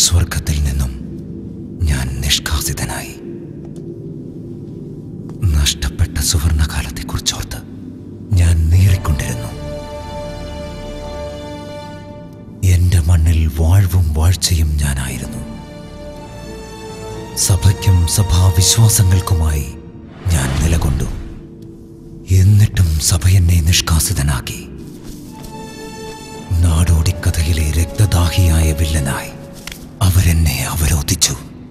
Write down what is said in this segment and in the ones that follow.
സ്വർഗത്തിൽ നിന്നും ഞാൻ നിഷ്കാസിതനായി നഷ്ടപ്പെട്ട സുവർണകാലത്തെക്കുറിച്ചോർത്ത് ഞാൻ നീറിക്കൊണ്ടിരുന്നു എന്റെ മണ്ണിൽ വാഴ്വും വാഴ്ചയും ഞാനായിരുന്നു സഭയ്ക്കും സഭാവിശ്വാസങ്ങൾക്കുമായി ഞാൻ നിലകൊണ്ടു എന്നിട്ടും സഭ എന്നെ നിഷ്കാസിതനാക്കി നാടോടിക്കഥയിലെ രക്തദാഹിയായ വില്ലനായി അവരെന്നെ അവരോധിച്ചു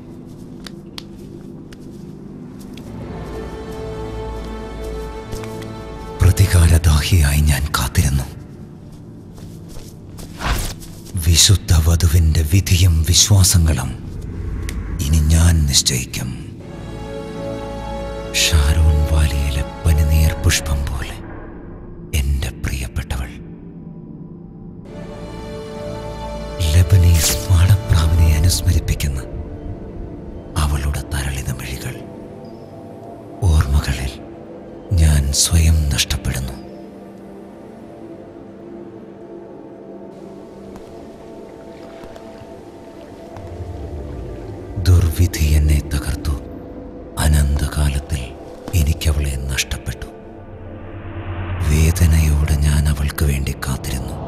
പ്രതികാരദാഹിയായി ഞാൻ കാത്തിരുന്നു വിശുദ്ധ വധുവിന്റെ വിധിയും വിശ്വാസങ്ങളും ഇനി ഞാൻ നിശ്ചയിക്കും ഷാരോൺ വാലിയിലെ പനിനീർ പുഷ്പം പോലെ എന്റെ പ്രിയപ്പെട്ടവൾ ലബനീസ് മാടപ്രാവിനെ അനുസ്മരിപ്പിക്കുന്ന അവളുടെ തരളിത മിഴികൾ ഓർമ്മകളിൽ ഞാൻ സ്വയം നഷ്ടപ്പെടുന്നു ദുർവിധി എന്നെ തകർത്തു അനന്തകാലത്തിൽ എനിക്കവളെ നഷ്ടപ്പെട്ടു വേദനയോടെ ഞാൻ അവൾക്ക് വേണ്ടി കാത്തിരുന്നു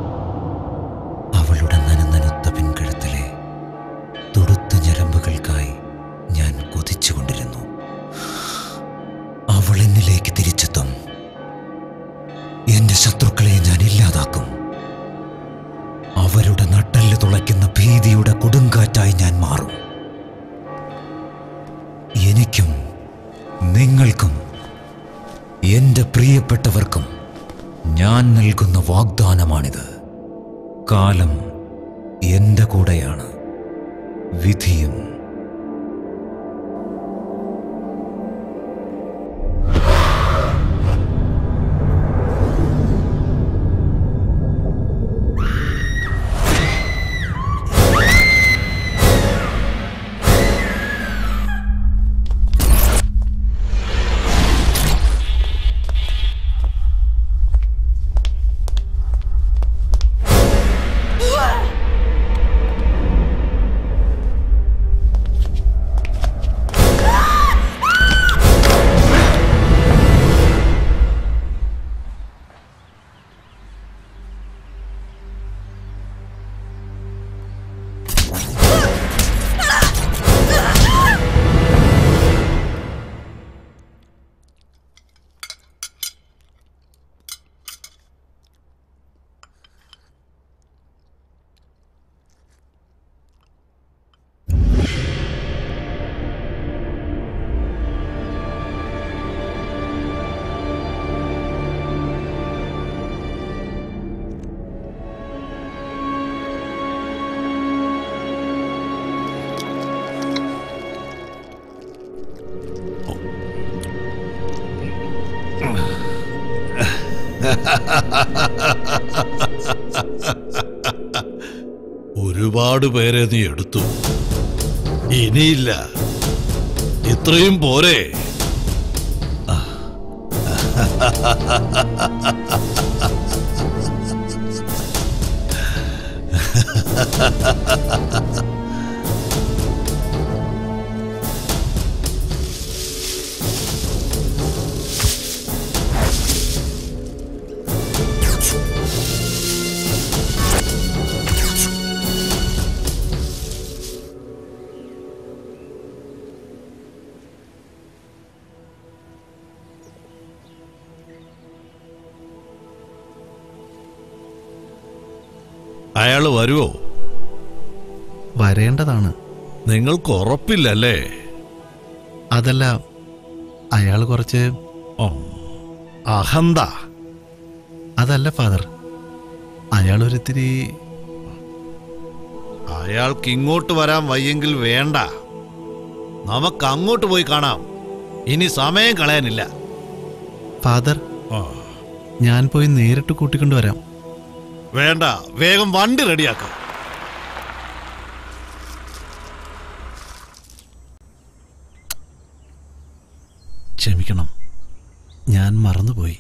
അവളുടെ നനനനുത്ത പിൻകഴുത്തിലെ തുടുത്ത ഞരമ്പുകൾക്കായി ഞാൻ കൊതിച്ചുകൊണ്ടിരുന്നു അവൾ എന്നിലേക്ക് തിരിച്ചെത്തും എന്റെ ശത്രുക്കളെ ഞാൻ ഇല്ലാതാക്കും അവരുടെ നട്ടല് തുളയ്ക്കുന്ന ഭീതിയുടെ കൊടുങ്കാറ്റായി ഞാൻ മാറും എനിക്കും നിങ്ങൾക്കും എന്റെ പ്രിയപ്പെട്ടവർക്കും ഞാൻ നൽകുന്ന വാഗ്ദാനമാണിത് കാലം എന്റെ കൂടെയാണ് വിധിയും ഒരുപാട് പേരെ നീ എടുത്തു ഇനിയില്ല ഇത്രയും പോരെ അയാള് വരുവോ വരേണ്ടതാണ് നിങ്ങൾക്ക് ഉറപ്പില്ലല്ലേ അതല്ല അയാൾ കുറച്ച് ഓ, അഹന്ത അതല്ല ഫാദർ അയാളൊരിത്തിരി അയാൾക്ക് ഇങ്ങോട്ട് വരാൻ വയ്യെങ്കിൽ വേണ്ട നമുക്ക് അങ്ങോട്ട് പോയി കാണാം ഇനി സമയം കളയാനില്ല ഫാദർ ആ, ഞാൻ പോയി നേരിട്ട് കൂട്ടിക്കൊണ്ടുവരാം വേണ്ട വേഗം വണ്ടി റെഡിയാക്ക ക്ഷമിക്കണം ഞാൻ മറന്നുപോയി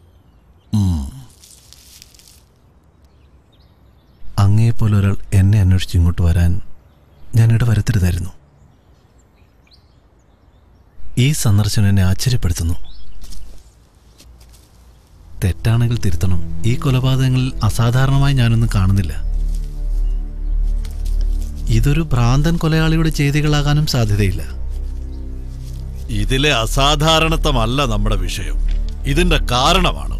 അങ്ങേപ്പോലെ ഒരാൾ എന്നെ അന്വേഷിച്ച് ഇങ്ങോട്ട് വരാൻ ഞാൻ ഇടവരുത്തരുതായിരുന്നു ഈ സന്ദർശനം എന്നെ ആശ്ചര്യപ്പെടുത്തുന്നു തെറ്റാണെങ്കിൽ തിരുത്തണം ഈ കൊലപാതകങ്ങളിൽ അസാധാരണമായി ഞാനൊന്നും കാണുന്നില്ല ഇതൊരു ഭ്രാന്തൻ കൊലയാളിയുടെ ചെയ്തികളാകാനും സാധ്യതയില്ല ഇതിലെ അസാധാരണത്വമല്ല നമ്മുടെ വിഷയം ഇതിന്റെ കാരണമാണ്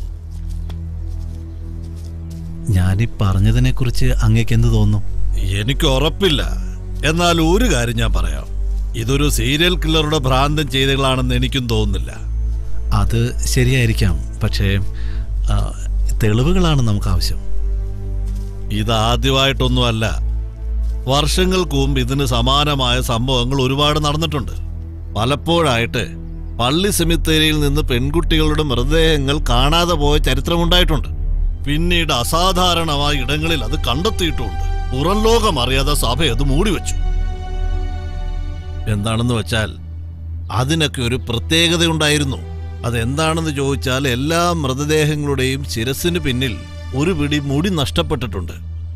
ഞാനീ പറഞ്ഞതിനെക്കുറിച്ച് അങ്ങേക്ക് എന്ത് തോന്നുന്നു എനിക്ക് ഉറപ്പില്ല എന്നാൽ ഒരു കാര്യം ഞാൻ പറയാം ഇതൊരു സീരിയൽ കില്ലറുടെ ഭ്രാന്തൻ ചെയ്തികളാണെന്ന് എനിക്കും തോന്നുന്നില്ല അത് ശരിയായിരിക്കാം പക്ഷേ ആ, തെളിവുകളാണ് നമുക്ക് ആവശ്യം ഇതാദ്യമായിട്ടൊന്നുമല്ല വർഷങ്ങൾക്ക് മുമ്പ് ഇതിന് സമാനമായ സംഭവങ്ങൾ ഒരുപാട് നടന്നിട്ടുണ്ട് പലപ്പോഴായിട്ട് പള്ളി സെമിത്തേരിയിൽ നിന്ന് പെൺകുട്ടികളുടെ മൃതദേഹങ്ങൾ കാണാതെ പോയ ചരിത്രമുണ്ടായിട്ടുണ്ട് പിന്നീട് അസാധാരണമായ ഇടങ്ങളിൽ അത് കണ്ടെത്തിയിട്ടുമുണ്ട് പുറം ലോകം അറിയാതെ സഭ അത് മൂടിവെച്ചു എന്താണെന്ന് വെച്ചാൽ അതിനൊക്കെ ഒരു പ്രത്യേകതയുണ്ടായിരുന്നു അതെന്താണെന്ന് ചോദിച്ചാൽ എല്ലാ മൃതദേഹങ്ങളുടെയും ശിരസിന് പിന്നിൽ ഒരു പിടി മുടി നഷ്ടപ്പെട്ടിട്ടുണ്ട്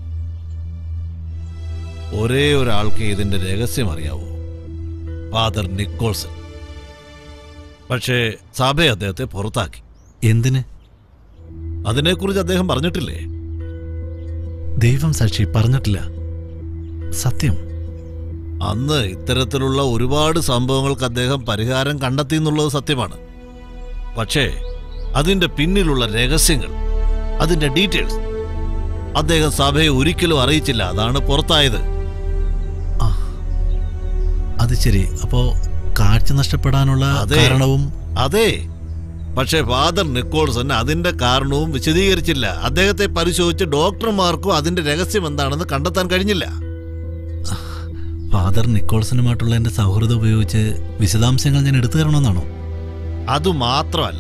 ഒരേ ഒരാൾക്ക് ഇതിന്റെ രഹസ്യം അറിയാവൂ ഫാദർ നിക്കോൾസൺ പക്ഷേ സഭ അദ്ദേഹത്തെ പുറത്താക്കി എന്തിന് അതിനെക്കുറിച്ച് അദ്ദേഹം പറഞ്ഞിട്ടില്ലേ ദൈവം സാക്ഷി പറഞ്ഞിട്ടില്ല സത്യം അന്ന് ഇത്തരത്തിലുള്ള ഒരുപാട് സംഭവങ്ങൾക്ക് അദ്ദേഹം പരിഹാരം കണ്ടെത്തി എന്നുള്ളത് സത്യമാണ് പക്ഷേ അതിന്റെ പിന്നിലുള്ള രഹസ്യങ്ങൾ അതിന്റെ ഡീറ്റെയിൽസ് അദ്ദേഹം സഭയെ ഒരിക്കലും അറിയിച്ചില്ല അതാണ് പുറത്തായത് ആ അത് ശരി അപ്പോ കാഴ്ച നഷ്ടപ്പെടാനുള്ള അതെ. കാരണവും അതെ പക്ഷേ ഫാദർ നിക്കോൾസൺ അതിന്റെ കാരണവും വിശദീകരിച്ചില്ല അദ്ദേഹത്തെ പരിശോധിച്ച് ഡോക്ടർമാർക്കും അതിന്റെ രഹസ്യം എന്താണെന്ന് കണ്ടെത്താൻ കഴിഞ്ഞില്ല ഫാദർ നിക്കോൾസനുമായിട്ടുള്ള എന്റെ സൗഹൃദം ഉപയോഗിച്ച് വിശദാംശങ്ങൾ ഞാൻ എടുത്തു തരണമെന്നാണോ അതുമാത്രമല്ല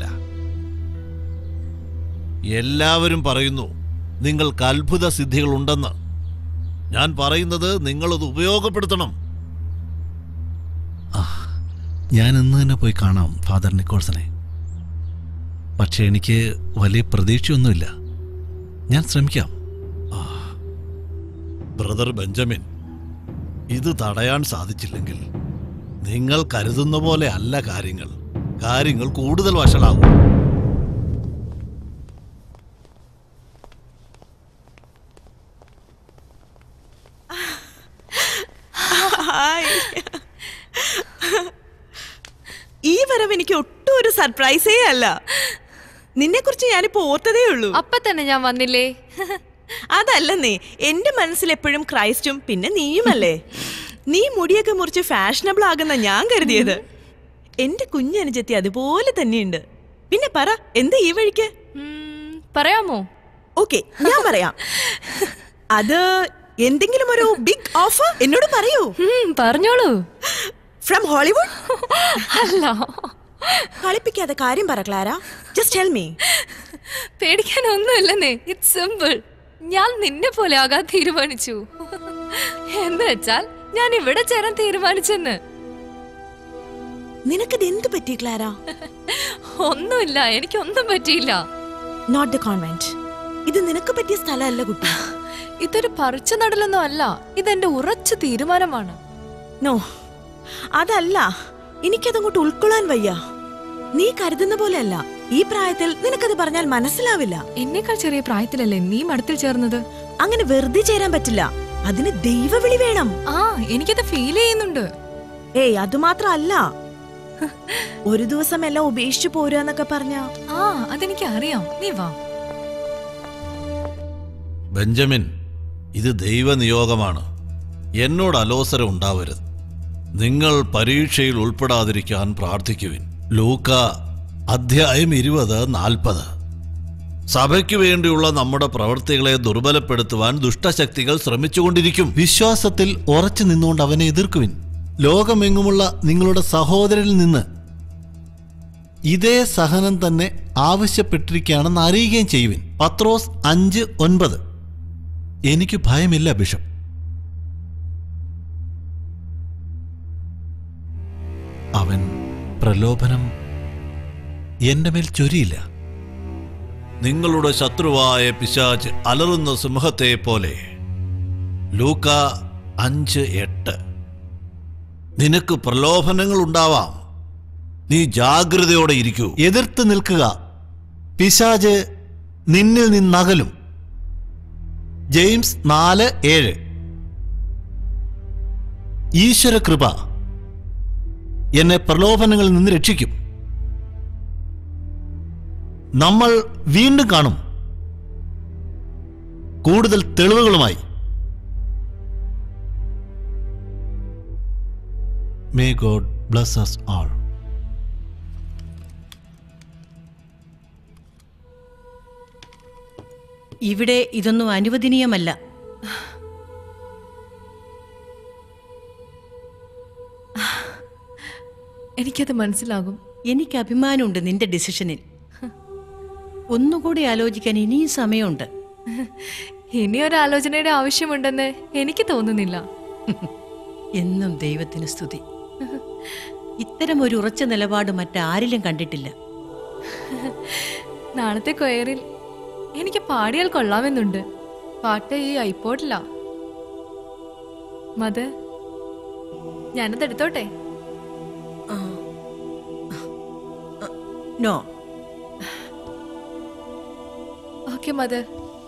എല്ലാവരും പറയുന്നു നിങ്ങൾക്ക് അത്ഭുത സിദ്ധികൾ ഉണ്ടെന്ന് ഞാൻ പറയുന്നത് നിങ്ങളത് ഉപയോഗപ്പെടുത്തണം ഞാൻ ഇന്ന് തന്നെ പോയി കാണാം ഫാദർ നിക്കോൾസനെ പക്ഷെ എനിക്ക് വലിയ പ്രതീക്ഷയൊന്നുമില്ല ഞാൻ ശ്രമിക്കാം ബ്രദർ ബെഞ്ചമിൻ ഇത് തടയാൻ സാധിച്ചില്ലെങ്കിൽ നിങ്ങൾ കരുതുന്ന പോലെ അല്ല കാര്യങ്ങൾ കാര്യങ്ങൾ കൂടുതൽ വഷളാവും ഹായ് ഈ വരവ് എനിക്ക് ഒട്ടും ഒരു സർപ്രൈസേ അല്ല നിന്നെ കുറിച്ച് ഞാനിപ്പോ ഓർത്തതേ ഉള്ളൂ അപ്പൊ തന്നെ ഞാൻ വന്നില്ലേ അതല്ലെന്നേ എന്റെ മനസ്സിൽ എപ്പോഴും ക്രൈസ്റ്റും പിന്നെ നീയുമല്ലേ നീ മുടിയൊക്കെ മുറിച്ച് ഫാഷനബിൾ ആകുന്ന ഞാൻ കരുതിയത് എന്റെ കുഞ്ഞനുജത്തി അതുപോലെ തന്നെയുണ്ട് പിന്നെ പറ എന്താ ഈ വഴിക്ക് ഉം, പറയാമോ ഓക്കെ ഞാൻ പറയാം അത് എന്തെങ്കിലും ഒരു ബിഗ് ഓഫർ എന്നോട് പറയൂ ഉം, പറഞ്ഞോളൂ ഫ്രം ഹോളിവുഡ് അല്ല കളിപ്പിക്കാതെ കാര്യം പറ ക്ലാര ജസ്റ്റ് ടെൽ മീ പേടിക്കാൻ ഒന്നുമില്ലെന്നേ ഇറ്റ്സ് സിമ്പിൾ ഞാൻ നിന്നെ പോലെ ആകാൻ തീരുമാനിച്ചു എന്ന് വെച്ചാൽ ഞാൻ ഇവിടെ ചേരാൻ തീരുമാനിച്ചെന്ന് നിനക്കത് എന്ത് പറ്റി ക്ലാര ഒന്നുമില്ല എനിക്കൊന്നും പറ്റിയില്ല നോട്ട് ദ കോൺവെന്റ് ഇത് നിനക്ക് പറ്റിയ സ്ഥലമല്ല കുട്ടി ഇതൊരു പറിച്ചു നടലൊന്നും അല്ല ഇതെന്റെ ഉറച്ച തീരുമാനമാണ് നോ അതല്ല എനിക്കതങ്ങോട്ട് ഉൾക്കൊള്ളാൻ വയ്യ നീ കരുതുന്ന പോലെയല്ല ഈ പ്രായത്തിൽ നിനക്കത് പറഞ്ഞാൽ മനസ്സിലാവില്ല എന്നേക്കാൾ ചെറിയ പ്രായത്തിലല്ലേ നീ മടത്തിൽ ചേർന്നത് അങ്ങനെ വെറുതെ ചേരാൻ പറ്റില്ല അതിന് ദൈവവിളി വേണം ആ എനിക്കത് ഫീൽ ചെയ്യുന്നുണ്ട് ഏയ് അതുമാത്രമല്ല ഒരു ദിവസം എല്ലാം ഉപേക്ഷിച്ചു പോരാന്നൊക്കെ പറഞ്ഞ ആ അതെനിക്ക് അറിയാം നീ വാ ബെഞ്ചമിൻ ഇത് ദൈവനിയോഗമാണ് എന്നോട് അലോസരം ഉണ്ടാവരുത് നിങ്ങൾ പരീക്ഷയിൽ ഉൾപ്പെടാതിരിക്കാൻ പ്രാർത്ഥിക്കുവിൻ ലൂക്ക അധ്യായം ഇരുപത് നാൽപ്പത് സഭയ്ക്ക് വേണ്ടിയുള്ള നമ്മുടെ പ്രവൃത്തികളെ ദുർബലപ്പെടുത്തുവാൻ ദുഷ്ടശക്തികൾ ശ്രമിച്ചുകൊണ്ടിരിക്കും വിശ്വാസത്തിൽ ഉറച്ചു നിന്നുകൊണ്ട് അവനെ എതിർക്കുവിൻ ലോകമെങ്ങുമുള്ള നിങ്ങളുടെ സഹോദരനിൽ നിന്ന് ഇതേ സഹനം തന്നെ ആവശ്യപ്പെട്ടിരിക്കുകയാണെന്ന് അറിയുകയും ചെയ്യുവിൻ പത്രോസ് അഞ്ച് ഒൻപത് എനിക്ക് ഭയമില്ല ബിഷപ്പ് അവൻ പ്രലോഭനം എന്റെ മേൽ ചൊരിയില്ല നിങ്ങളുടെ ശത്രുവായ പിശാച്ച് അലറുന്ന സിംഹത്തെ പോലെ ലൂക്ക അഞ്ച് എട്ട് നിനക്ക് പ്രലോഭനങ്ങൾ ഉണ്ടാവാം നീ ജാഗ്രതയോടെ ഇരിക്കൂ എതിർത്ത് നിൽക്കുക പിശാജ് നിന്നിൽ നിന്നകലും ജെയിംസ് നാല് ഏഴ് ഈശ്വര കൃപ എന്നെ പ്രലോഭനങ്ങളിൽ നിന്ന് രക്ഷിക്കും നമ്മൾ വീണ്ടും കാണും കൂടുതൽ തെളിവുകളുമായി may God bless us all ഇവിടെ ഇതൊന്നും അനുവദനീയമല്ല എനിക്കത് മനസ്സിലാകും എനിക്ക് അഭിമാനമുണ്ട് നിന്റെ ഡിസിഷനിൽ ഒന്നുകൂടി ആലോചിക്കാൻ ഇനിയും സമയമുണ്ട് ഇനി ഒരു ആലോചനയുടെ ആവശ്യമുണ്ടെന്ന് എനിക്ക് തോന്നുന്നില്ല എന്നും ദൈവത്തിന് സ്തുതി ഇത്തരം ഒരു ഉറച്ച നിലപാട് മറ്റാരിലും കണ്ടിട്ടില്ല നാളത്തെ കൊയറിൽ എനിക്ക് പാടിയാൽ കൊള്ളാമെന്നുണ്ട് പാട്ട് ഈ ഐപ്പോട്ടില്ല മത് ഞാനത് എടുത്തോട്ടെ നോ ഓക്കെ മദർ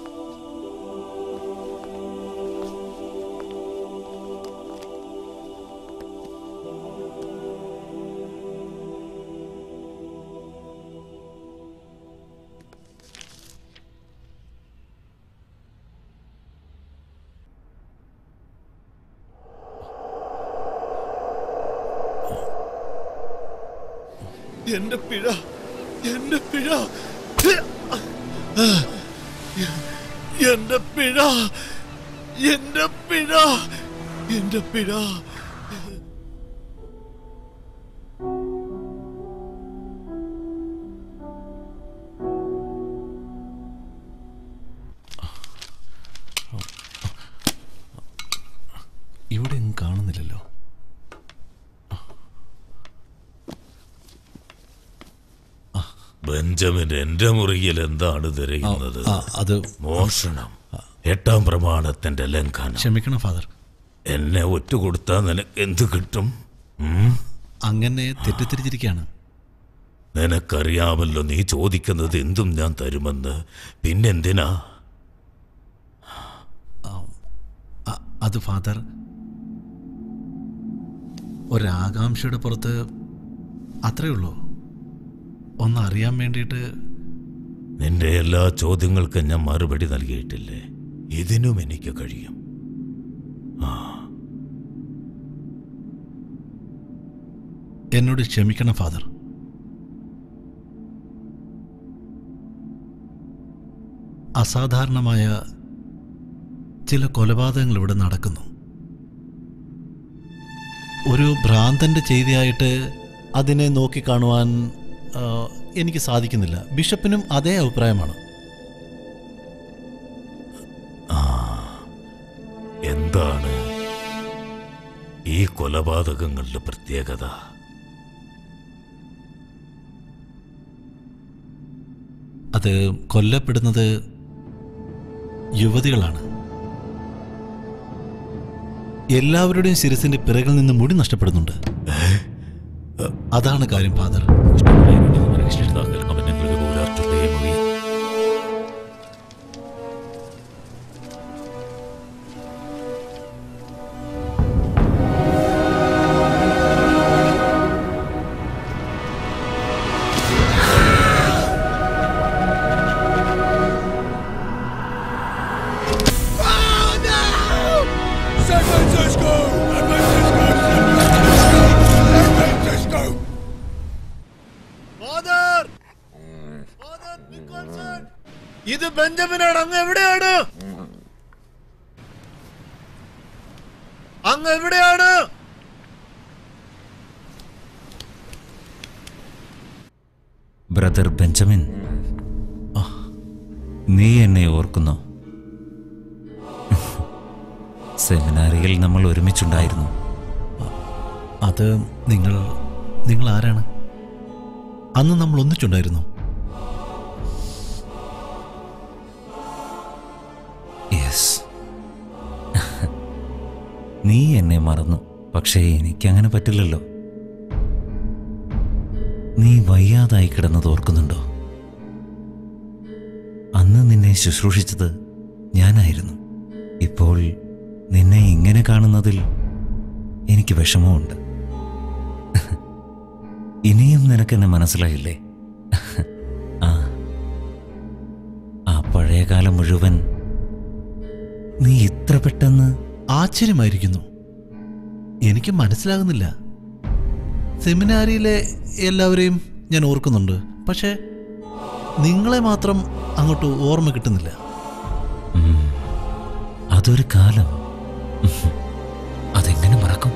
എന്റെ പിഴ എന്റെ പിഴ എന്റെ പിഴ എന്റെ പിഴ എന്റെ പിഴ ഇവിടെ ഒന്നും കാണുന്നില്ലല്ലോ ബെഞ്ചമിൻ എന്റെ മുറിയിൽ എന്താണ് തിരയുന്നത് ആ, അത് മോഷണം എട്ടാം പ്രമാണത്തിന്റെ ലംഘനം ക്ഷമിക്കണം ഫാദർ എന്നെ ഒറ്റുകൊടുത്താൽ നിനക്ക് എന്ത് കിട്ടും ഉം? അങ്ങനെ തെറ്റിദ്ധരിച്ചിരിക്കുകയാണ് നിനക്കറിയാമല്ലോ നീ ചോദിക്കുന്നത് എന്തും ഞാൻ തരുമെന്ന് പിന്നെന്തിനാ അ- അത് ഫാദർ ഒരാകാംക്ഷയുടെ പുറത്ത് അത്രേ ഉള്ളൂ ഒന്ന് അറിയാൻ വേണ്ടിയിട്ട് നിന്റെ എല്ലാ ചോദ്യങ്ങൾക്കും ഞാൻ മറുപടി നൽകിയിട്ടില്ലേ ഇതിനും എനിക്ക് കഴിയും എന്നോട് ക്ഷമിക്കണം ഫാദർ അസാധാരണമായ ചില കൊലപാതകങ്ങൾ ഇവിടെ നടക്കുന്നു ഒരു ഭ്രാന്തന്റെ ചെയ്തിയായിട്ട് അതിനെ നോക്കിക്കാണുവാൻ ആ, എനിക്ക് സാധിക്കുന്നില്ല ബിഷപ്പിനും അതേ അഭിപ്രായമാണ് എന്താണ് ഈ കൊലപാതകങ്ങളുടെ പ്രത്യേകത അത് കൊല്ലപ്പെടുന്നത് യുവതികളാണ് എല്ലാവരുടെയും ശിരസിന്റെ പിറകിൽ നിന്ന് മുടി നഷ്ടപ്പെടുന്നുണ്ട് അതാണ് കാര്യം ഫാദർ ഇത് ബെഞ്ചമിനാണ് അങ്ങ് എവിടെയാണ് അങ്ങ് എവിടെയാണ് ബ്രദർ ബെഞ്ചമിൻ ആ, നീ എന്നെ ഓർക്കുന്നോ സെമിനാരിയിൽ നമ്മൾ ഒരുമിച്ചുണ്ടായിരുന്നു അത് നിങ്ങൾ നിങ്ങൾ ആരാണ് അന്ന് നമ്മൾ ഒന്നിച്ചുണ്ടായിരുന്നു യെസ് നീ എന്നെ മറന്നു പക്ഷേ എനിക്കങ്ങനെ പറ്റില്ലല്ലോ നീ വയ്യാതായി കിടന്നത് ഓർക്കുന്നുണ്ടോ അന്ന് നിന്നെ ശുശ്രൂഷിച്ചത് ഞാനായിരുന്നു ഇപ്പോൾ നിന്നെ ഇങ്ങനെ കാണുന്നതിൽ എനിക്ക് വിഷമമുണ്ട് ഇനിയും നിനക്കെന്നെ മനസ്സിലായില്ലേ ആ ആ പഴയകാലം മുഴുവൻ നീ ഇത്ര പെട്ടെന്ന് ആശ്ചര്യമായിരിക്കുന്നു എനിക്ക് മനസ്സിലാകുന്നില്ല സെമിനാരിയിലെ എല്ലാവരെയും ഞാൻ ഓർക്കുന്നുണ്ട് പക്ഷേ നിങ്ങളെ മാത്രം അങ്ങോട്ട് ഓർമ്മ കിട്ടുന്നില്ല ഉം, അതൊരു കാലം ഉഹും. അതെങ്ങനെ മറക്കും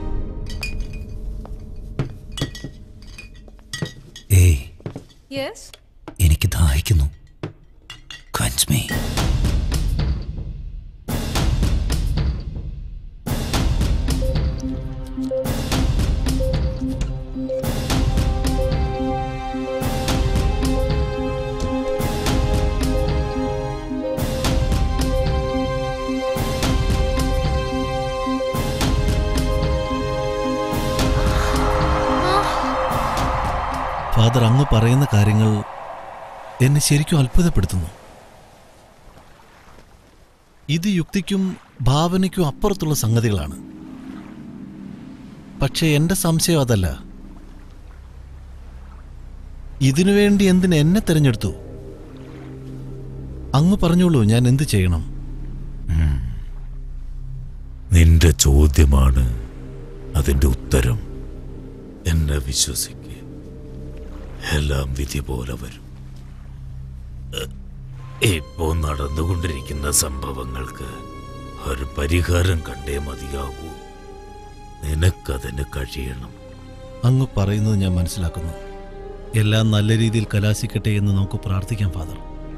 ഏയ് യെസ് എനിക്ക് ദാഹിക്കുന്നു Quench me. ഫാദർ അങ്ങ് പറയുന്ന കാര്യങ്ങൾ എന്നെ ശരിക്കും അത്ഭുതപ്പെടുത്തുന്നു ഇത് യുക്തിക്കും ഭാവനയ്ക്കും അപ്പുറത്തുള്ള സംഗതികളാണ് പക്ഷേ എൻ്റെ സംശയം അതല്ല ഇതിനുവേണ്ടി എന്തിന് എന്നെ തിരഞ്ഞെടുത്തു അങ്ങ് പറഞ്ഞോളൂ ഞാൻ എന്ത് ചെയ്യണം നിന്റെ ചോദ്യമാണ് അതിന്റെ ഉത്തരം എന്നെ വിശ്വസിക്കുക എല്ലാം വിധി പോലെ വരും എ, ഇപ്പോ നടന്നുകൊണ്ടിരിക്കുന്ന സംഭവങ്ങൾക്ക് ഒരു പരിഹാരം കണ്ടേ മതിയാകൂ നിനക്കതിന് കഴിയണം അങ്ങ് പറയുന്നത് ഞാൻ മനസ്സിലാക്കുന്നു എല്ലാം നല്ല രീതിയിൽ കലാശിക്കട്ടെ എന്ന് നമുക്ക് പ്രാർത്ഥിക്കാം ഫാദർ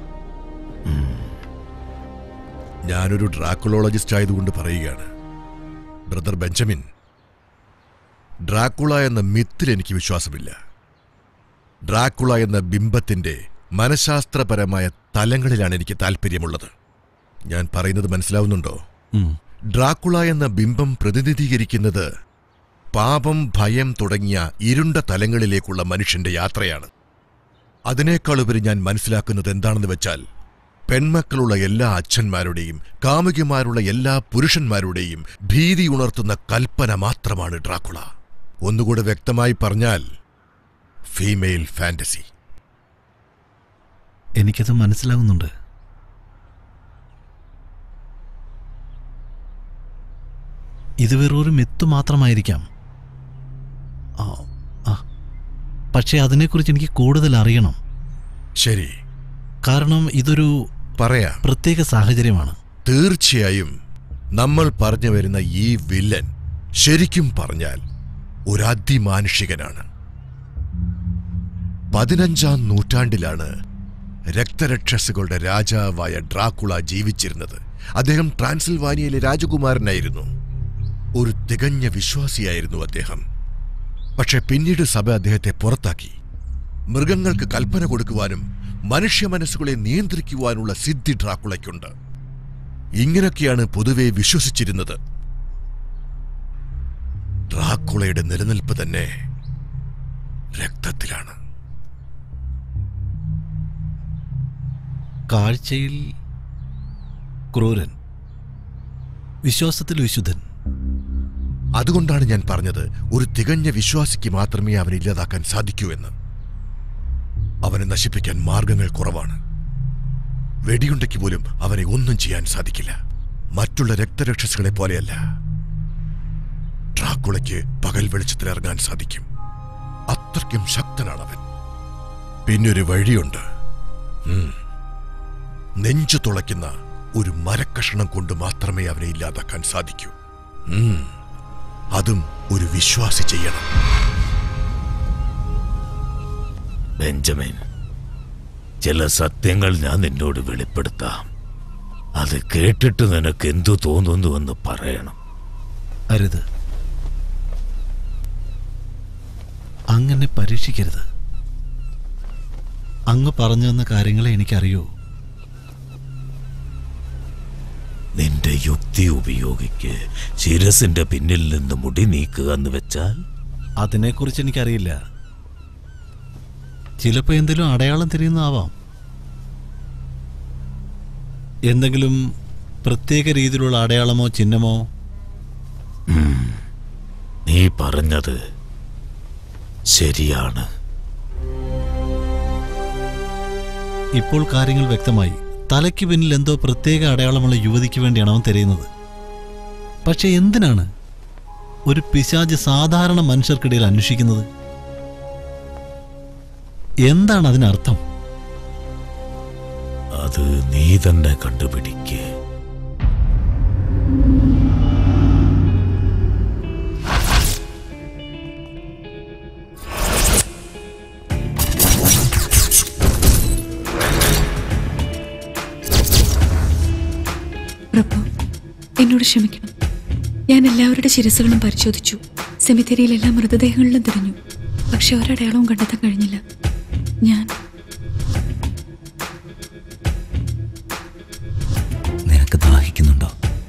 ഞാനൊരു ഡ്രാക്കുളോളജിസ്റ്റ് ആയതുകൊണ്ട് പറയുകയാണ് ബ്രദർ ബെഞ്ചമിൻ ഡ്രാക്കുള എന്ന മിത്തിൽ എനിക്ക് വിശ്വാസമില്ല ഡ്രാക്കുള എന്ന ബിംബത്തിന്റെ മനഃശാസ്ത്രപരമായ തലങ്ങളിലാണ് എനിക്ക് താല്പര്യമുള്ളത് ഞാൻ പറയുന്നത് മനസ്സിലാവുന്നുണ്ടോ ഉം. ഡ്രാക്കുള എന്ന ബിംബം പ്രതിനിധീകരിക്കുന്നത് പാപം ഭയം തുടങ്ങിയ ഇരുണ്ട തലങ്ങളിലേക്കുള്ള മനുഷ്യന്റെ യാത്രയാണ് അതിനേക്കാളുപരി ഞാൻ മനസ്സിലാക്കുന്നത് എന്താണെന്ന് വെച്ചാൽ പെൺമക്കളുള്ള എല്ലാ അച്ഛന്മാരുടെയും കാമുകിമാരുള്ള എല്ലാ പുരുഷന്മാരുടെയും ഭീതി ഉണർത്തുന്ന കൽപ്പന മാത്രമാണ് ഡ്രാക്കുള ഒന്നുകൂടെ വ്യക്തമായി പറഞ്ഞാൽ ഫീമെയിൽ ഫാന്റസി എനിക്കത് മനസ്സിലാകുന്നുണ്ട് ഇത് വെറൊരു മിത്ത് മാത്രമായിരിക്കാം ആ, ആ. പക്ഷേ അതിനെക്കുറിച്ച് എനിക്ക് കൂടുതൽ അറിയണം ശരി കാരണം ഇതൊരു പറയാം പ്രത്യേക സാഹചര്യമാണ് തീർച്ചയായും നമ്മൾ പറഞ്ഞു വരുന്ന ഈ വില്ലൻ ശരിക്കും പറഞ്ഞാൽ ഒരു അതിമാനുഷികനാണ് പതിനഞ്ചാം നൂറ്റാണ്ടിലാണ് രക്തരക്ഷസുകളുടെ രാജാവായ ഡ്രാക്കുള ജീവിച്ചിരുന്നത് അദ്ദേഹം ട്രാൻസിൽവാനിയയിലെ രാജകുമാരനായിരുന്നു ഒരു തികഞ്ഞ വിശ്വാസിയായിരുന്നു അദ്ദേഹം പക്ഷെ പിന്നീട് സഭ അദ്ദേഹത്തെ പുറത്താക്കി മൃഗങ്ങൾക്ക് കൽപ്പന കൊടുക്കുവാനും മനുഷ്യ മനസ്സുകളെ നിയന്ത്രിക്കുവാനുള്ള സിദ്ധി ഡ്രാക്കുളയ്ക്കുണ്ട് ഇങ്ങനൊക്കെയാണ് പൊതുവെ വിശ്വസിച്ചിരുന്നത് ഡ്രാക്കുളയുടെ നിലനിൽപ്പ് തന്നെ രക്തത്തിലാണ് കാഴ്ചയിൽ ക്രൂരൻ വിശ്വാസത്തിൽ വിശുദ്ധൻ അതുകൊണ്ടാണ് ഞാൻ പറഞ്ഞത് ഒരു തികഞ്ഞ വിശ്വാസിക്ക് മാത്രമേ അവനെ ഇല്ലാതാക്കാൻ സാധിക്കൂ എന്ന് അവനെ നശിപ്പിക്കാൻ മാർഗങ്ങൾ കുറവാണ് വെടിയുണ്ടയ്ക്ക് പോലും അവനെ ഒന്നും ചെയ്യാൻ സാധിക്കില്ല മറ്റുള്ള രക്തരക്ഷസുകളെ പോലെയല്ല ഡ്രാക്കുളയ്ക്ക് പകൽ വെളിച്ചത്തിൽ ഇറങ്ങാൻ സാധിക്കും അത്രയ്ക്കും ശക്തനാണ് അവൻ പിന്നൊരു വഴിയുണ്ട് ഉം. നെഞ്ചു തുളയ്ക്കുന്ന ഒരു മരക്കഷണം കൊണ്ട് മാത്രമേ അവനെ ഇല്ലാതാക്കാൻ സാധിക്കൂ ഉം. അതും ഒരു വിശ്വാസി ചെയ്യണം ബെഞ്ചമിൻ ചില സത്യങ്ങൾ ഞാൻ നിന്നോട് വെളിപ്പെടുത്താം അത് കേട്ടിട്ട് നിനക്ക് എന്തു തോന്നുന്നുവെന്ന് പറയണം അരുത് അങ്ങനെ പരീക്ഷിക്കരുത് അങ്ങ് പറഞ്ഞു തന്ന കാര്യങ്ങളെ എനിക്കറിയൂ നിന്റെ നിന്റെ യുക്തി ഉപയോഗിക്ക് ശിരസിന്റെ പിന്നിൽ നിന്ന് മുടി നീക്കുക എന്ന് വെച്ചാൽ അതിനെക്കുറിച്ച് എനിക്കറിയില്ല ചിലപ്പോൾ എന്തെങ്കിലും അടയാളം തിരിയുന്നതാവാം എന്തെങ്കിലും പ്രത്യേക രീതിയിലുള്ള അടയാളമോ ചിഹ്നമോ നീ പറഞ്ഞത് ശരിയാണ് ഇപ്പോൾ കാര്യങ്ങൾ വ്യക്തമായി തലയ്ക്ക് പിന്നിൽ എന്തോ പ്രത്യേക അടയാളമുള്ള യുവതിക്ക് വേണ്ടിയാണ് അവൻ തിരയുന്നത് പക്ഷെ എന്തിനാണ് ഒരു പിശാജ് സാധാരണ മനുഷ്യർക്കിടയിൽ അന്വേഷിക്കുന്നത് എന്താണ് അതിനർത്ഥം അത് നീ തന്നെ കണ്ടുപിടിക്കേ പ്രഭു എന്നോട് ക്ഷമിക്കണം ഞാൻ എല്ലാവരുടെ ശിരസുകളും പരിശോധിച്ചു സെമിത്തേരിയിൽ എല്ലാ മൃതദേഹങ്ങളിലും തിരഞ്ഞു പക്ഷെ ഒരടയാളവും കണ്ടെത്താൻ കഴിഞ്ഞില്ല ഞാൻ നിനക്ക് ദാഹിക്കുന്നുണ്ടോ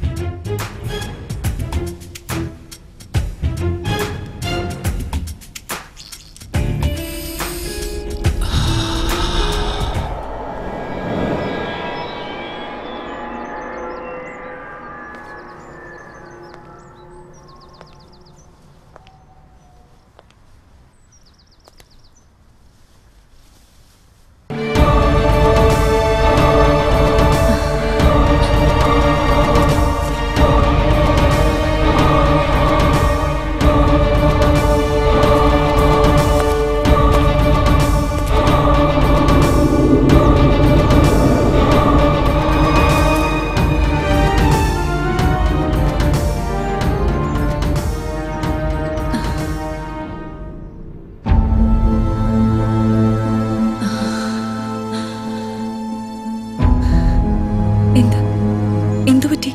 എന്താ എന്തു പറ്റി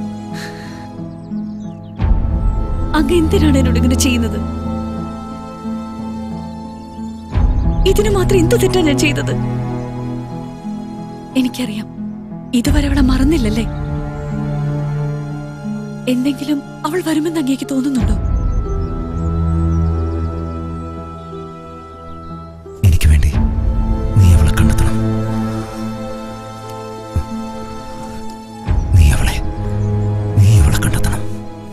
അങ്ങ് എന്തിനാണ് എന്നോട് ഇങ്ങനെ ചെയ്യുന്നത് ഇതിന് മാത്രം എന്ത് തെറ്റാ ഞാൻ ചെയ്തത് എനിക്കറിയാം ഇതുവരെ അവളെ മറന്നില്ലല്ലേ എന്തെങ്കിലും അവൾ വരുമെന്ന് അങ്ങേക്ക് തോന്നുന്നുണ്ടോ എനിക്ക് വേണ്ടി നീ അവളെ കണ്ടെത്തണം നീ അവളെ നീ അവളെ കണ്ടെത്തണം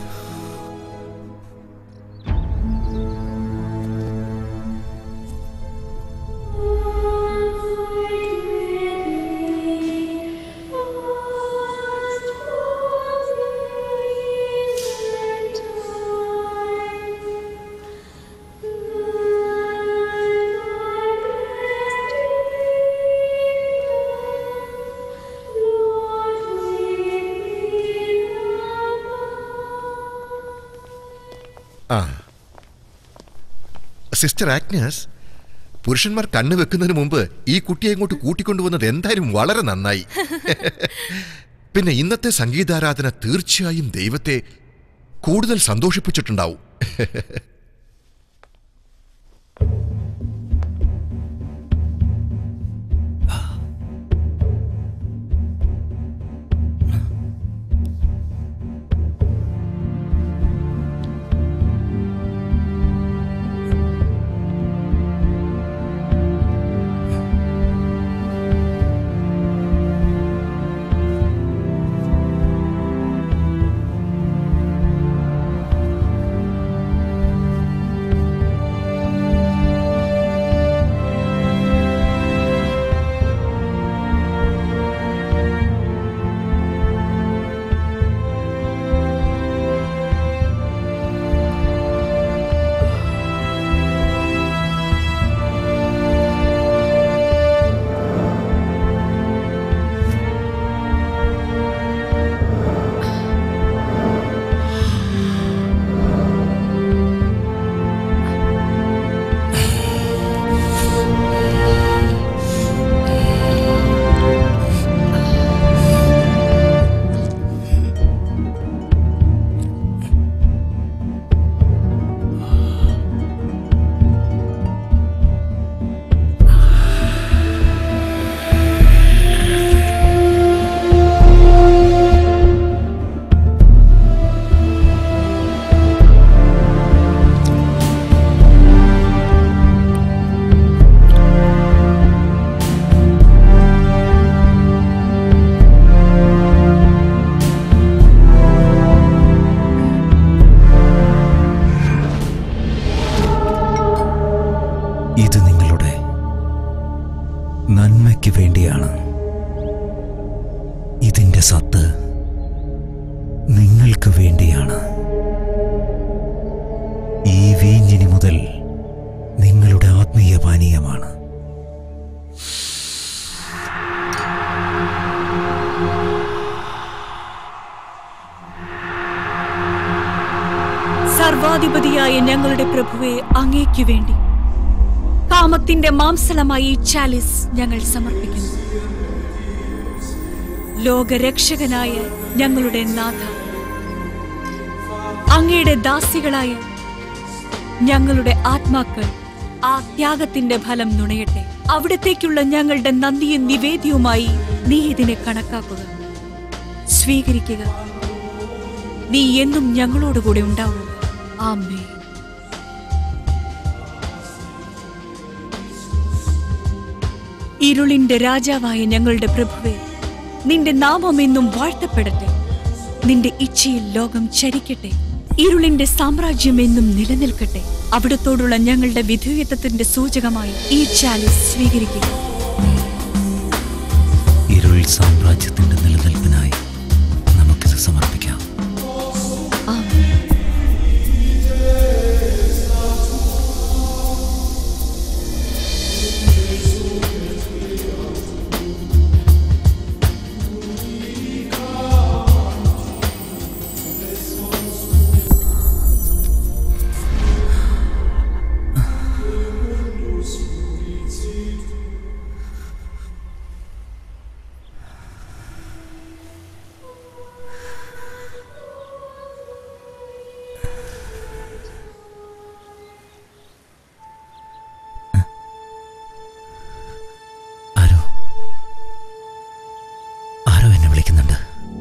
ആ സിസ്റ്റർ ആഗ്നസ് പുരുഷന്മാർ കണ്ണു വെക്കുന്നതിന് മുമ്പ് ഈ കുട്ടിയെ ഇങ്ങോട്ട് കൂട്ടിക്കൊണ്ടുവന്നത് എന്തായാലും വളരെ നന്നായി പിന്നെ ഇന്നത്തെ സംഗീതാരാധന തീർച്ചയായും ദൈവത്തെ കൂടുതൽ സന്തോഷിപ്പിച്ചിട്ടുണ്ടാവും നന്മയ്ക്ക് വേണ്ടിയാണ് ഇതിന്റെ സത്ത് നിങ്ങൾക്ക് വേണ്ടിയാണ് ഈ വീഞ്ഞിനി മുതൽ നിങ്ങളുടെ ആത്മീയ പാനീയമാണ് സർവാധിപതിയായ ഞങ്ങളുടെ പ്രഭുവെ അങ്ങേക്കു വേണ്ടി കാമത്തിന്റെ മാംസളമായി ഈ ചാലിസ് ഞങ്ങൾ സമർപ്പിക്കുന്നു ലോകരക്ഷകനായ ഞങ്ങളുടെ നാഥ അങ്ങയുടെ ദാസികളായ ഞങ്ങളുടെ ആത്മാക്കൾ ആ ത്യാഗത്തിന്റെ ഫലം നുണയട്ടെ അവിടത്തേക്കുള്ള ഞങ്ങളുടെ നന്ദിയും നിവേദ്യവുമായി നീ ഇതിനെ കണക്കാക്കുക സ്വീകരിക്കുക നീ എന്നും ഞങ്ങളോടുകൂടെ ഉണ്ടാവുക ആമേ ഇരുളിന്റെ രാജാവായ ഞങ്ങളുടെ പ്രഭുവെ നിന്റെ നാമം എന്നും വാഴ്ത്തപ്പെടട്ടെ നിന്റെ ഇച്ഛയിൽ ലോകം ചരിക്കട്ടെ ഇരുളിന്റെ സാമ്രാജ്യം എന്നും നിലനിൽക്കട്ടെ അവിടത്തോടുള്ള ഞങ്ങളുടെ വിധേയത്വത്തിന്റെ സൂചകമായി ഈ ചാലിസ് സ്വീകരിക്കുക ഇരുൾ സാമ്രാജ്യത്തിന്റെ നിലനിൽപ്പിനായി നമുക്കിത് സമർപ്പിക്കാം ആരോ ആരോ എന്നെ വിളിക്കുന്നുണ്ട്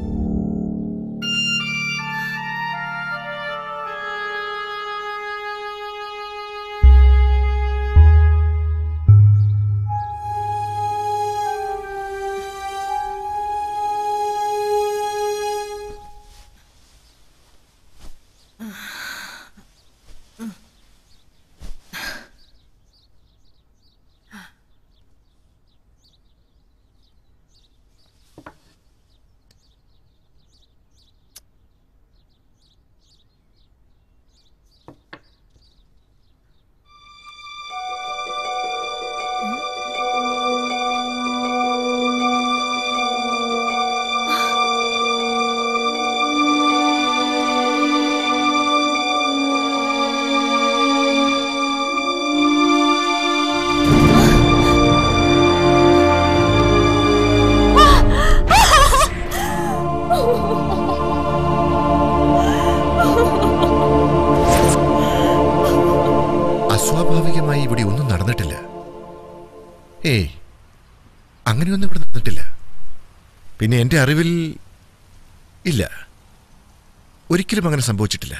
അസ്വാഭാവികമായി ഇവിടെ ഒന്നും നടന്നിട്ടില്ല ഏയ് അങ്ങനെയൊന്നും ഇവിടെ നടന്നിട്ടില്ല പിന്നെ എൻ്റെ അറിവിൽ ഇല്ല ഒരിക്കലും അങ്ങനെ സംഭവിച്ചിട്ടില്ല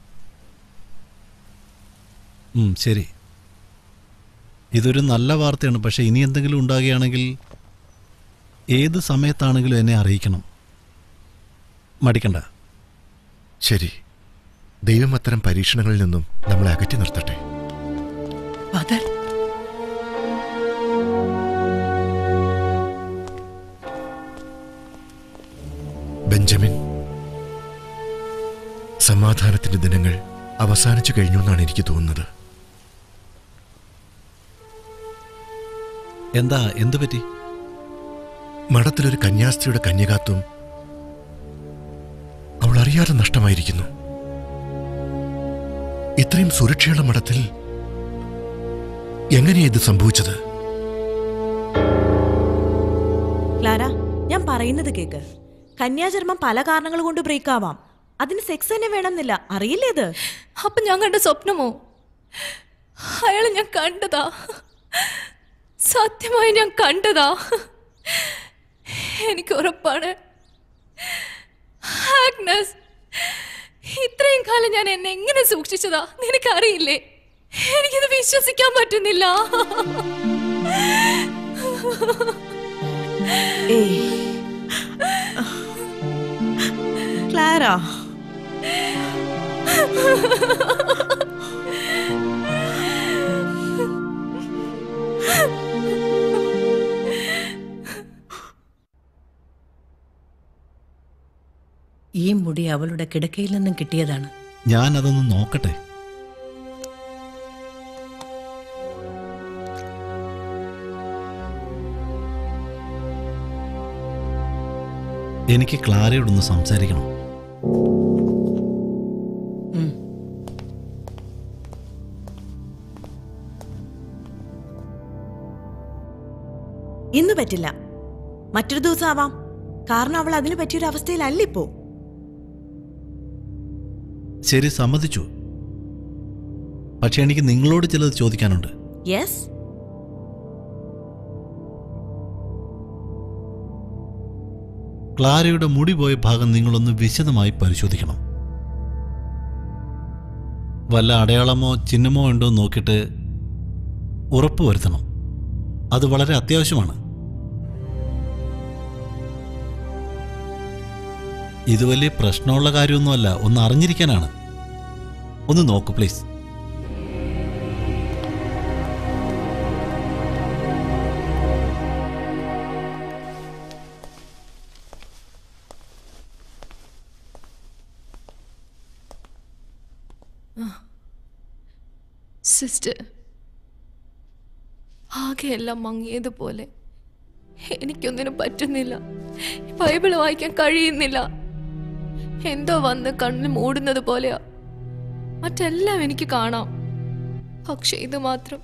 ഉം, ശരി ഇതൊരു നല്ല വാർത്തയാണ് പക്ഷെ ഇനി എന്തെങ്കിലും ഉണ്ടാകുകയാണെങ്കിൽ ഏത് സമയത്താണെങ്കിലും എന്നെ അറിയിക്കണം മടിക്കണ്ട ശരി ദൈവം അത്തരം പരീക്ഷണങ്ങളിൽ നിന്നും നമ്മളെ അകറ്റി നിർത്തട്ടെ ഫാദർ ബെഞ്ചമിൻ സമാധാനത്തിന്റെ ദിനങ്ങൾ അവസാനിച്ചു കഴിഞ്ഞു എന്നാണ് എനിക്ക് തോന്നുന്നത് എന്താ എന്തു പറ്റി മഠത്തിലൊരു കന്യാസ്ത്രീയുടെ കന്യകാത്വം അവൾ അറിയാതെ നഷ്ടമായിരിക്കുന്നു ഇത്രയും സുരക്ഷയുള്ള മഠത്തിൽ എങ്ങനെയാ ഇത് സംഭവിച്ചത് ക്ലാര ഞാൻ പറയുന്നത് കേക്ക് കന്യാചർമ്മം പല കാരണങ്ങൾ കൊണ്ട് ബ്രേക്ക് ആവാം അതിന് സെക്സ് തന്നെ വേണമെന്നില്ല അറിയില്ലേ ഇത് അപ്പൊ ഞാൻ കണ്ട സ്വപ്നമോ അയാളെ ഞാൻ കണ്ടതാ സത്യമായി ഞാൻ കണ്ടതാ എനിക്ക് ഉറപ്പാണ് ആഗ്നസ് ഇത്രയും കാലം ഞാൻ എന്നെ എങ്ങനെ സൂക്ഷിച്ചതാ നിനക്കറിയില്ലേ എനിക്കിത് വിശ്വസിക്കാൻ പറ്റുന്നില്ല ഏയ് ക്ലാര ഈ മുടി അവളുടെ കിടക്കയിൽ നിന്നും കിട്ടിയതാണ് ഞാൻ അതൊന്ന് നോക്കട്ടെ എനിക്ക് ക്ലാരയോടൊന്ന് സംസാരിക്കണം ഉം. ഇന്ന് പറ്റില്ല മറ്റൊരു ദിവസം ആവാം കാരണം അവൾ അതിന് പറ്റിയൊരു അവസ്ഥയിലല്ല ഇപ്പോ ശരി സമ്മതിച്ചു പക്ഷെ എനിക്ക് നിങ്ങളോട് ചിലത് ചോദിക്കാനുണ്ട് യെസ് ക്ലാരയുടെ മുടി പോയ ഭാഗം നിങ്ങളൊന്ന് വിശദമായി പരിശോധിക്കണം വല്ല അടയാളമോ ചിഹ്നമോ ഉണ്ടോ എന്ന് നോക്കിയിട്ട് ഉറപ്പ് വരുത്തണം അത് വളരെ അത്യാവശ്യമാണ് ഇത് വലിയ പ്രശ്നമുള്ള കാര്യമൊന്നുമല്ല ഒന്ന് അറിഞ്ഞിരിക്കാനാണ് ഒന്ന് നോക്കൂ പ്ലീസ് സിസ്റ്റർ ആകെ എല്ലാം മങ്ങിയതുപോലെ എനിക്കൊന്നിനും പറ്റുന്നില്ല ബൈബിൾ വായിക്കാൻ കഴിയുന്നില്ല എന്തോ വന്ന് കണ്ണിൽ മൂടുന്നത് പോലെയാ മറ്റെല്ലാം എനിക്ക് കാണാം പക്ഷെ ഇത് മാത്രം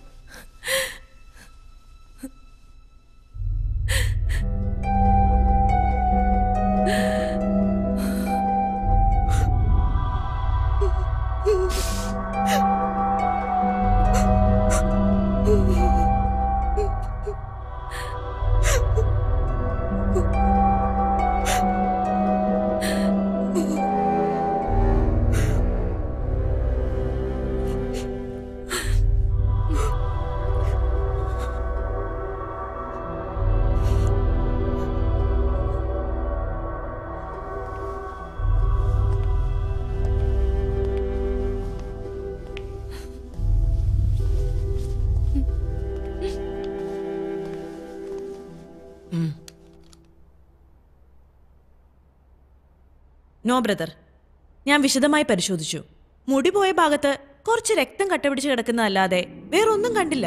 നോ ബ്രദർ ഞാൻ വിശദമായി പരിശോധിച്ചു മുടി പോയ ഭാഗത്ത് കുറച്ച് രക്തം കട്ടപിടിച്ച് കിടക്കുന്നതല്ലാതെ വേറൊന്നും കണ്ടില്ല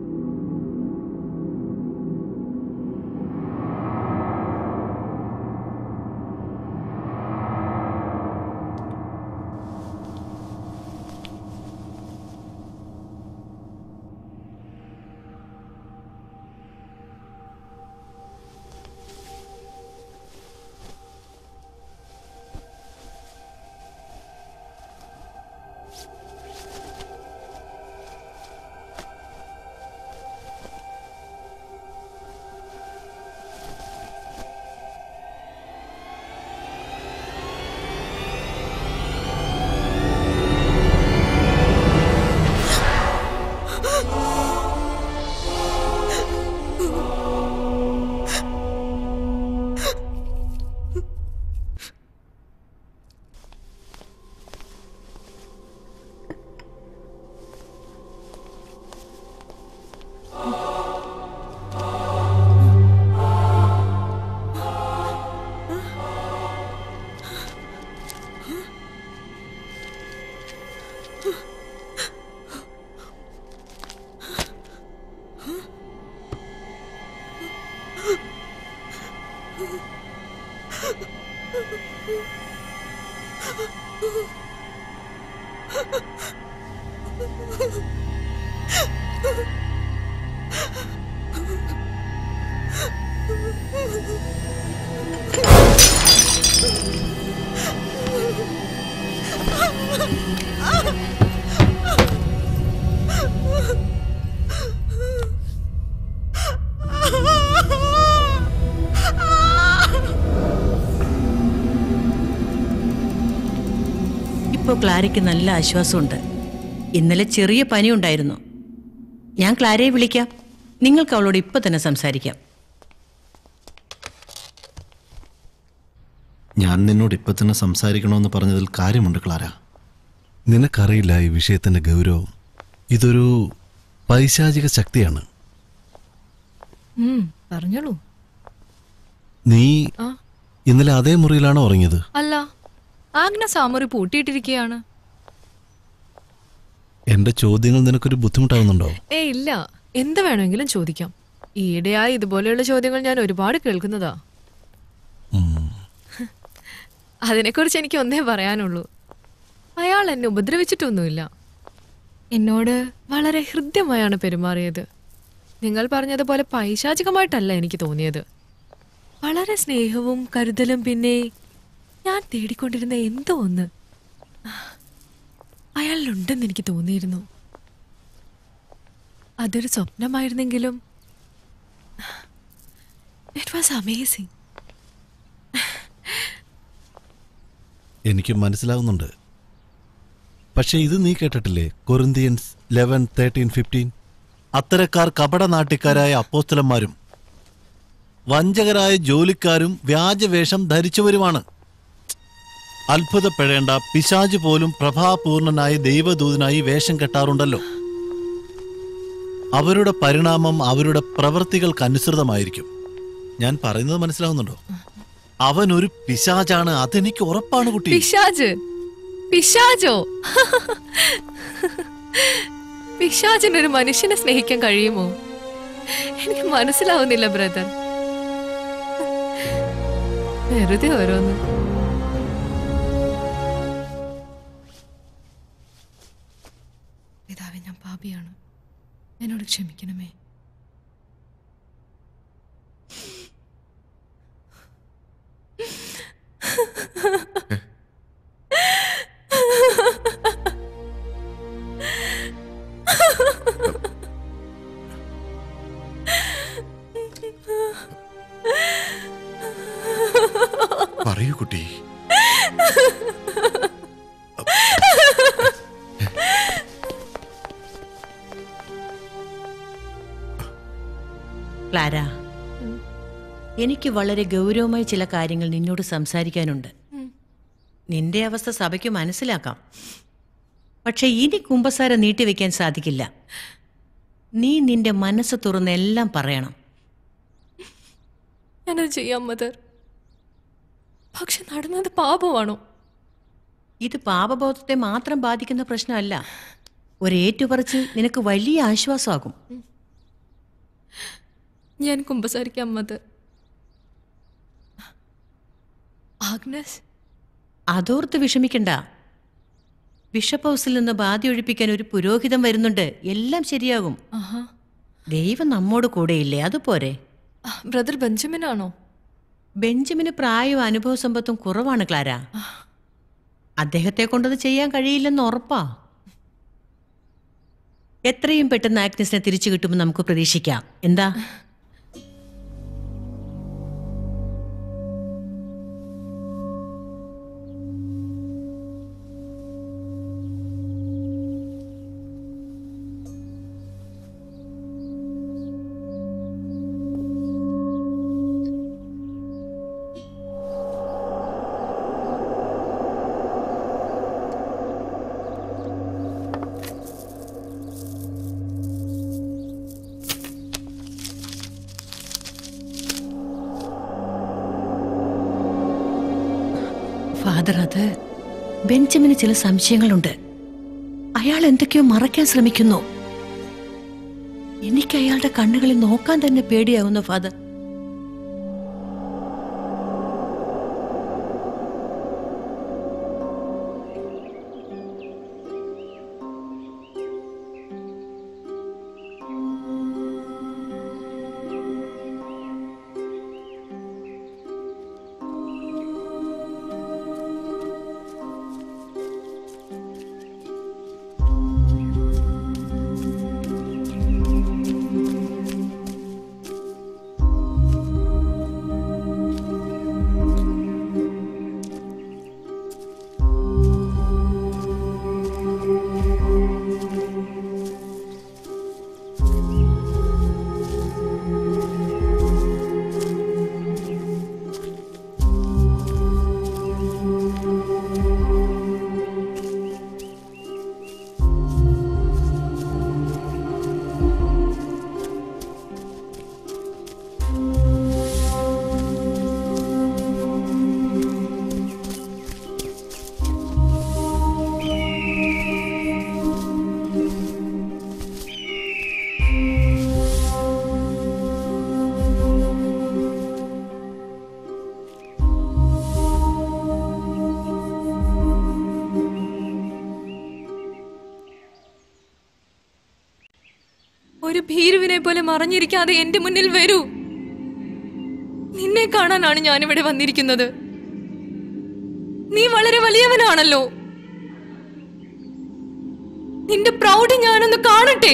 ഇപ്പോൾ ക്ലാരയ്ക്ക് നല്ല ആശ്വാസമുണ്ട് ഇന്നലെ ചെറിയ പനി ഉണ്ടായിരുന്നു ഞാൻ ക്ലാരയെ വിളിക്കാം നിങ്ങൾക്ക് അവളോട് ഇപ്പൊ തന്നെ സംസാരിക്കാം ഞാൻ നിന്നോട് ഇപ്പൊ തന്നെ സംസാരിക്കണമെന്ന് പറഞ്ഞതിൽ കാര്യമുണ്ട് ക്ലാര നിനക്കറിയില്ല ഈ വിഷയത്തിന്റെ ഗൗരവം ഇതൊരു പൈശാചിക ശക്തിയാണ് ഉം, പറഞ്ഞോളൂ നീ ആ ഇന്നലെ അതേ മുറിയിലാണോ ഉറങ്ങിയത് അല്ല ആഗ്നസ് ആ മുറി പൂട്ടിയിട്ടിരിക്കുകയാണ് എന്റെ ചോദ്യങ്ങൾ നിനക്കൊരു ബുദ്ധിമുട്ടാവുന്നുണ്ടോ ഏ ഇല്ല എന്ത് വേണമെങ്കിലും ചോദിക്കാം ഈയിടെയായി ഇതുപോലെയുള്ള ചോദ്യങ്ങൾ ഞാൻ ഒരുപാട് കേൾക്കുന്നതാ അതിനെക്കുറിച്ച് എനിക്ക് ഒന്നേ പറയാനുള്ളൂ അയാൾ എന്നെ ഉപദ്രവിച്ചിട്ടൊന്നുമില്ല എന്നോട് വളരെ ഹൃദ്യമായാണ് പെരുമാറിയത് നിങ്ങൾ പറഞ്ഞതുപോലെ പൈശാചികമായിട്ടല്ല എനിക്ക് തോന്നിയത് വളരെ സ്നേഹവും കരുതലും പിന്നെ ഞാൻ തേടിക്കൊണ്ടിരുന്ന എന്തോ ഒന്ന് അയാളിലുണ്ടെന്ന് എനിക്ക് തോന്നിയിരുന്നു അതൊരു സ്വപ്നമായിരുന്നെങ്കിലും ഇറ്റ് വാസ് അമേസിങ് എനിക്ക് മനസ്സിലാവുന്നുണ്ട് പക്ഷെ ഇത് നീ കേട്ടിട്ടില്ലേ കൊറിന്തിയൻസ് ലെവൻ തേർട്ടീൻ ഫിഫ്റ്റീൻ അത്തരക്കാർ കപടനാട്ടിക്കാരായ അപ്പോസ്തലന്മാരും വഞ്ചകരായ ജോലിക്കാരും വ്യാജവേഷം ധരിച്ചവരുമാണ് അത്ഭുതപ്പെടേണ്ട പിശാജ് പോലും പ്രഭാപൂർണനായ ദൈവദൂതനായി വേഷം കെട്ടാറുണ്ടല്ലോ അവരുടെ പരിണാമം അവരുടെ പ്രവൃത്തികൾക്കനുസൃതമായിരിക്കും ഞാൻ പറയുന്നത് മനസ്സിലാവുന്നുണ്ടോ അവൻ ഒരു പിശാജാണ് അതെനിക്ക് ഉറപ്പാണ് കുട്ടി പിശാജ് പിശാജോ പിശാജിന് ഒരു മനുഷ്യനെ സ്നേഹിക്കാൻ കഴിയുമോ എനിക്ക് മനസ്സിലാവുന്നില്ല ബ്രദർ വെറുതെ ഓരോന്ന് പിതാവേ ഞാൻ പാപിയാണ് എന്നോട് ക്ഷമിക്കണമേ പറയൂ കുട്ടി ക്ലാര എനിക്ക് വളരെ ഗൗരവമായ ചില കാര്യങ്ങൾ നിന്നോട് സംസാരിക്കാനുണ്ട് നിന്റെ അവസ്ഥ സഭയ്ക്ക് മനസ്സിലാക്കാം പക്ഷെ ഇനി കുമ്പസാരം നീട്ടിവെക്കാൻ സാധിക്കില്ല നീ നിന്റെ മനസ്സ് തുറന്ന് എല്ലാം പറയണം ഞാനത് ചെയ്യാം മദർ പക്ഷെ നടന്നത് പാപമാണോ ഇത് പാപബോധത്തെ മാത്രം ബാധിക്കുന്ന പ്രശ്നമല്ല ഒരേറ്റുപറച്ച് നിനക്ക് വലിയ ആശ്വാസമാകും ഞാൻ കുമ്പസാരിക്കാം മദർ ആഗ്നസ് അതോർത്ത് വിഷമിക്കണ്ട ബിഷപ്പ് ഹൗസിൽ നിന്ന് ബാധ ഒഴിപ്പിക്കാൻ ഒരു പുരോഹിതൻ വരുന്നുണ്ട് എല്ലാം ശരിയാകും ആഹാ ദൈവം നമ്മോട് കൂടെയില്ലേ അതുപോരെ ബ്രദർ ബെഞ്ചമിൻ ആണോ ബെഞ്ചമിന് പ്രായവും അനുഭവ സമ്പത്തും കുറവാണ് ക്ലാര അദ്ദേഹത്തെ കൊണ്ടത് ചെയ്യാൻ കഴിയില്ലെന്ന് ഉറപ്പാ എത്രയും പെട്ടെന്ന് ആഗ്നസിനെ തിരിച്ചു കിട്ടുമെന്ന് നമുക്ക് പ്രതീക്ഷിക്കാം എന്താ ഫാദർ അത് ബെഞ്ചമിന് ചില സംശയങ്ങളുണ്ട് അയാൾ എന്തൊക്കെയോ മറയ്ക്കാൻ ശ്രമിക്കുന്നു എനിക്ക് അയാളുടെ കണ്ണുകളിൽ നോക്കാൻ തന്നെ പേടിയാവുന്നു ഫാദർ ഒരു ഭീരുവിനെ പോലെ മറഞ്ഞിരിക്കാതെ എന്റെ മുന്നിൽ വരൂ നിന്നെ കാണാനാണ് ഞാനിവിടെ വന്നിരിക്കുന്നത് നീ വളരെ വലിയവനാണല്ലോ നിന്റെ പ്രൗഢി ഞാനൊന്ന് കാണട്ടെ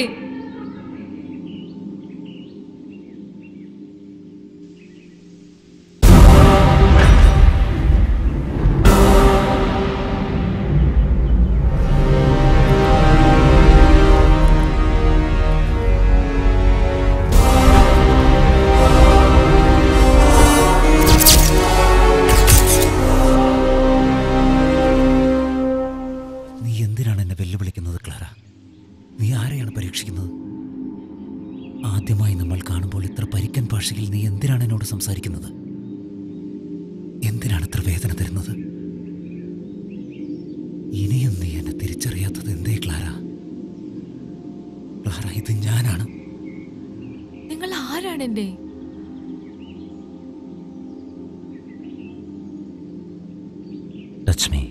നീ എന്തിനാണ് എന്നെ വെല്ലുവിളിക്കുന്നത് ക്ലാര നീ ആരെയാണ് പരീക്ഷിക്കുന്നത് ആദ്യമായി നമ്മൾ കാണുമ്പോൾ ഇത്ര പരിക്കൻ ഭാഷയിൽ നീ എന്തിനാണ് എന്നോട് സംസാരിക്കുന്നത് എന്തിനാണ് ഇത്ര വേദന തരുന്നത് ഇനിയും നീ എന്നെ തിരിച്ചറിയാത്തത് എന്തേ ക്ലാര ക്ലാര ഇത് ഞാനാണ് നിങ്ങൾ ആരാണ് എന്റെ ടച്ച് മീ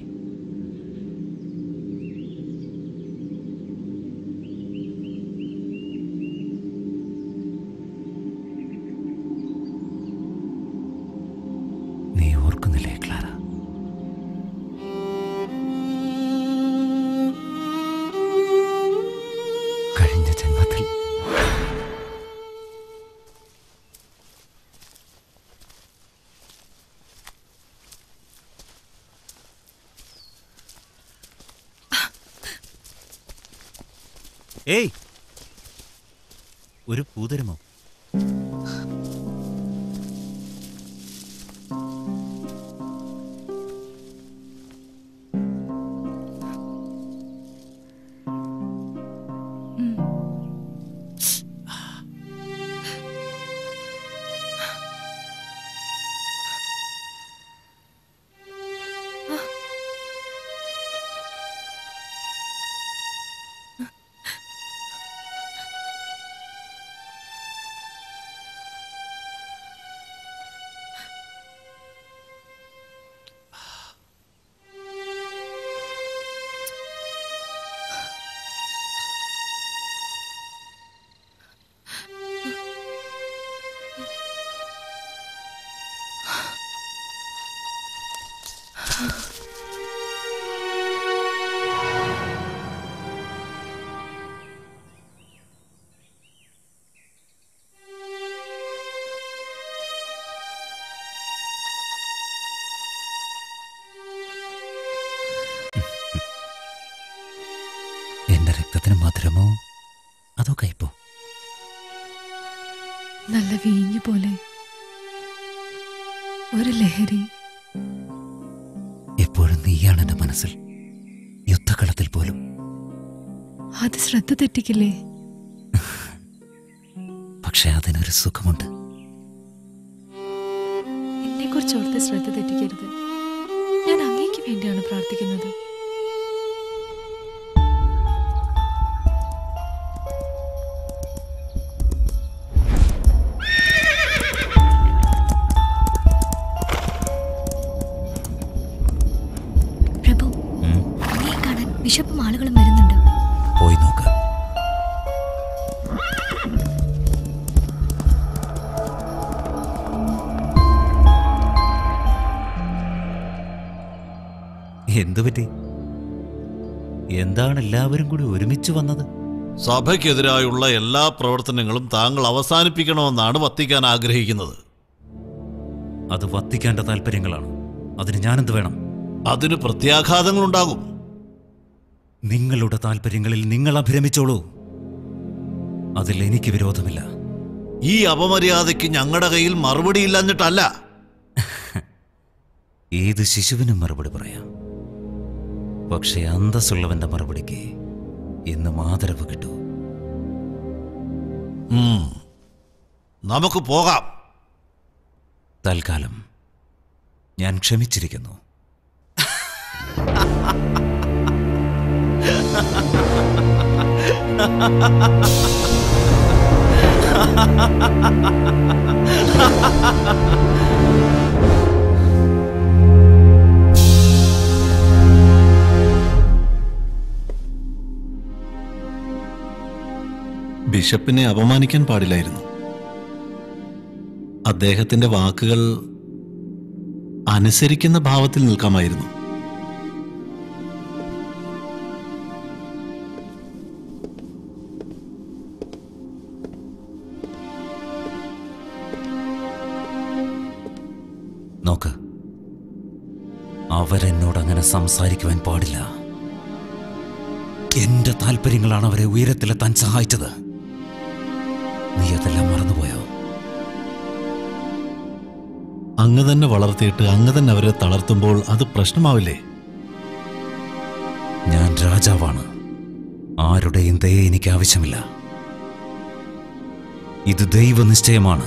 നീ ഓർക്കുന്നില്ലേ ക്ലാര കഴിഞ്ഞ ജന്മത്തിൽ ഏയ് ഒരു പൂതരമോ എന്റെ രക്തത്തിന് മധുരമോ അതോ കയ്പോ നല്ല വീഞ്ഞു പോലെ ഒരു ലഹരി എപ്പോഴും നീയാണ് എന്റെ മനസ്സിൽ യുദ്ധകളത്തിൽ പോലും അത് ശ്രദ്ധ തെറ്റിക്കില്ലേ പക്ഷെ അതിനൊരു സുഖമുണ്ട് എന്നെ കുറിച്ച് ഓർത്ത് ശ്രദ്ധ തെറ്റിക്കരുത് ഞാൻ അങ്ങേക്ക് വേണ്ടിയാണ് പ്രാർത്ഥിക്കുന്നത് പ്രഭു അങ്ങയെ കാണാൻ ബിഷപ്പും ആളുകളും വരുന്നുണ്ട് പോയി നോക്ക് എന്തു പറ്റി എന്താണ് എല്ലാവരും കൂടി ഒരുമിച്ച് വന്നത് സഭയ്ക്കെതിരായുള്ള എല്ലാ പ്രവർത്തനങ്ങളും താങ്കൾ അവസാനിപ്പിക്കണമെന്നാണ് വത്തിക്കാൻ ആഗ്രഹിക്കുന്നത് അത് വത്തിക്കാന്റെ താല്പര്യങ്ങളാണ് അതിന് ഞാനെന്ത് വേണം അതിന് പ്രത്യാഘാതങ്ങളുണ്ടാകും നിങ്ങളുടെ താല്പര്യങ്ങളിൽ നിങ്ങൾ അഭിരമിച്ചോളൂ അതിൽ എനിക്ക് വിരോധമില്ല ഈ അപമര്യാദയ്ക്ക് ഞങ്ങളുടെ കയ്യിൽ മറുപടിയില്ലാഞ്ഞിട്ടല്ല ഏത് ശിശുവിനും മറുപടി പറയാം പക്ഷേ അന്തസ്സുള്ളവന്റെ മറുപടിക്ക് ഇന്ന് ആദരവ് കിട്ടൂ ഉം. നമുക്ക് പോകാം തൽക്കാലം ഞാൻ ക്ഷമിച്ചിരിക്കുന്നു ബിഷപ്പിനെ അപമാനിക്കാൻ പാടില്ലായിരുന്നു അദ്ദേഹത്തിന്റെ വാക്കുകൾ അനുസരിക്കുന്ന ഭാവത്തിൽ നിൽക്കാമായിരുന്നു നോക്ക് അവരെന്നോട് അങ്ങനെ സംസാരിക്കുവാൻ പാടില്ല എന്റെ താല്പര്യങ്ങളാണ് അവരെ ഉയരത്തിലെത്താൻ സഹായിച്ചത് നീ അതെല്ലാം മറന്നുപോയോ അങ്ങ് തന്നെ വളർത്തിയിട്ട് അങ്ങ് തന്നെ അവരെ തളർത്തുമ്പോൾ അത് പ്രശ്നമാവില്ലേ ഞാൻ രാജാവാണ് ആരുടെയും ദയ എനിക്ക് ആവശ്യമില്ല ഇത് ദൈവനിശ്ചയമാണ്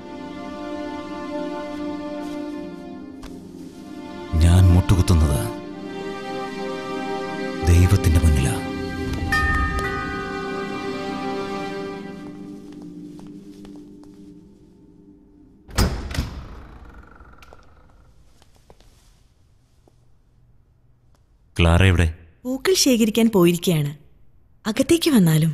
ഞാൻ മുട്ടുകുത്തുന്നത് ദൈവത്തിന്റെ മുന്നിലാ ക്ലാര എവിടെ പൂക്കൾ ശേഖരിക്കാൻ പോയിരിക്കുകയാണ് അകത്തേക്ക് വന്നാലും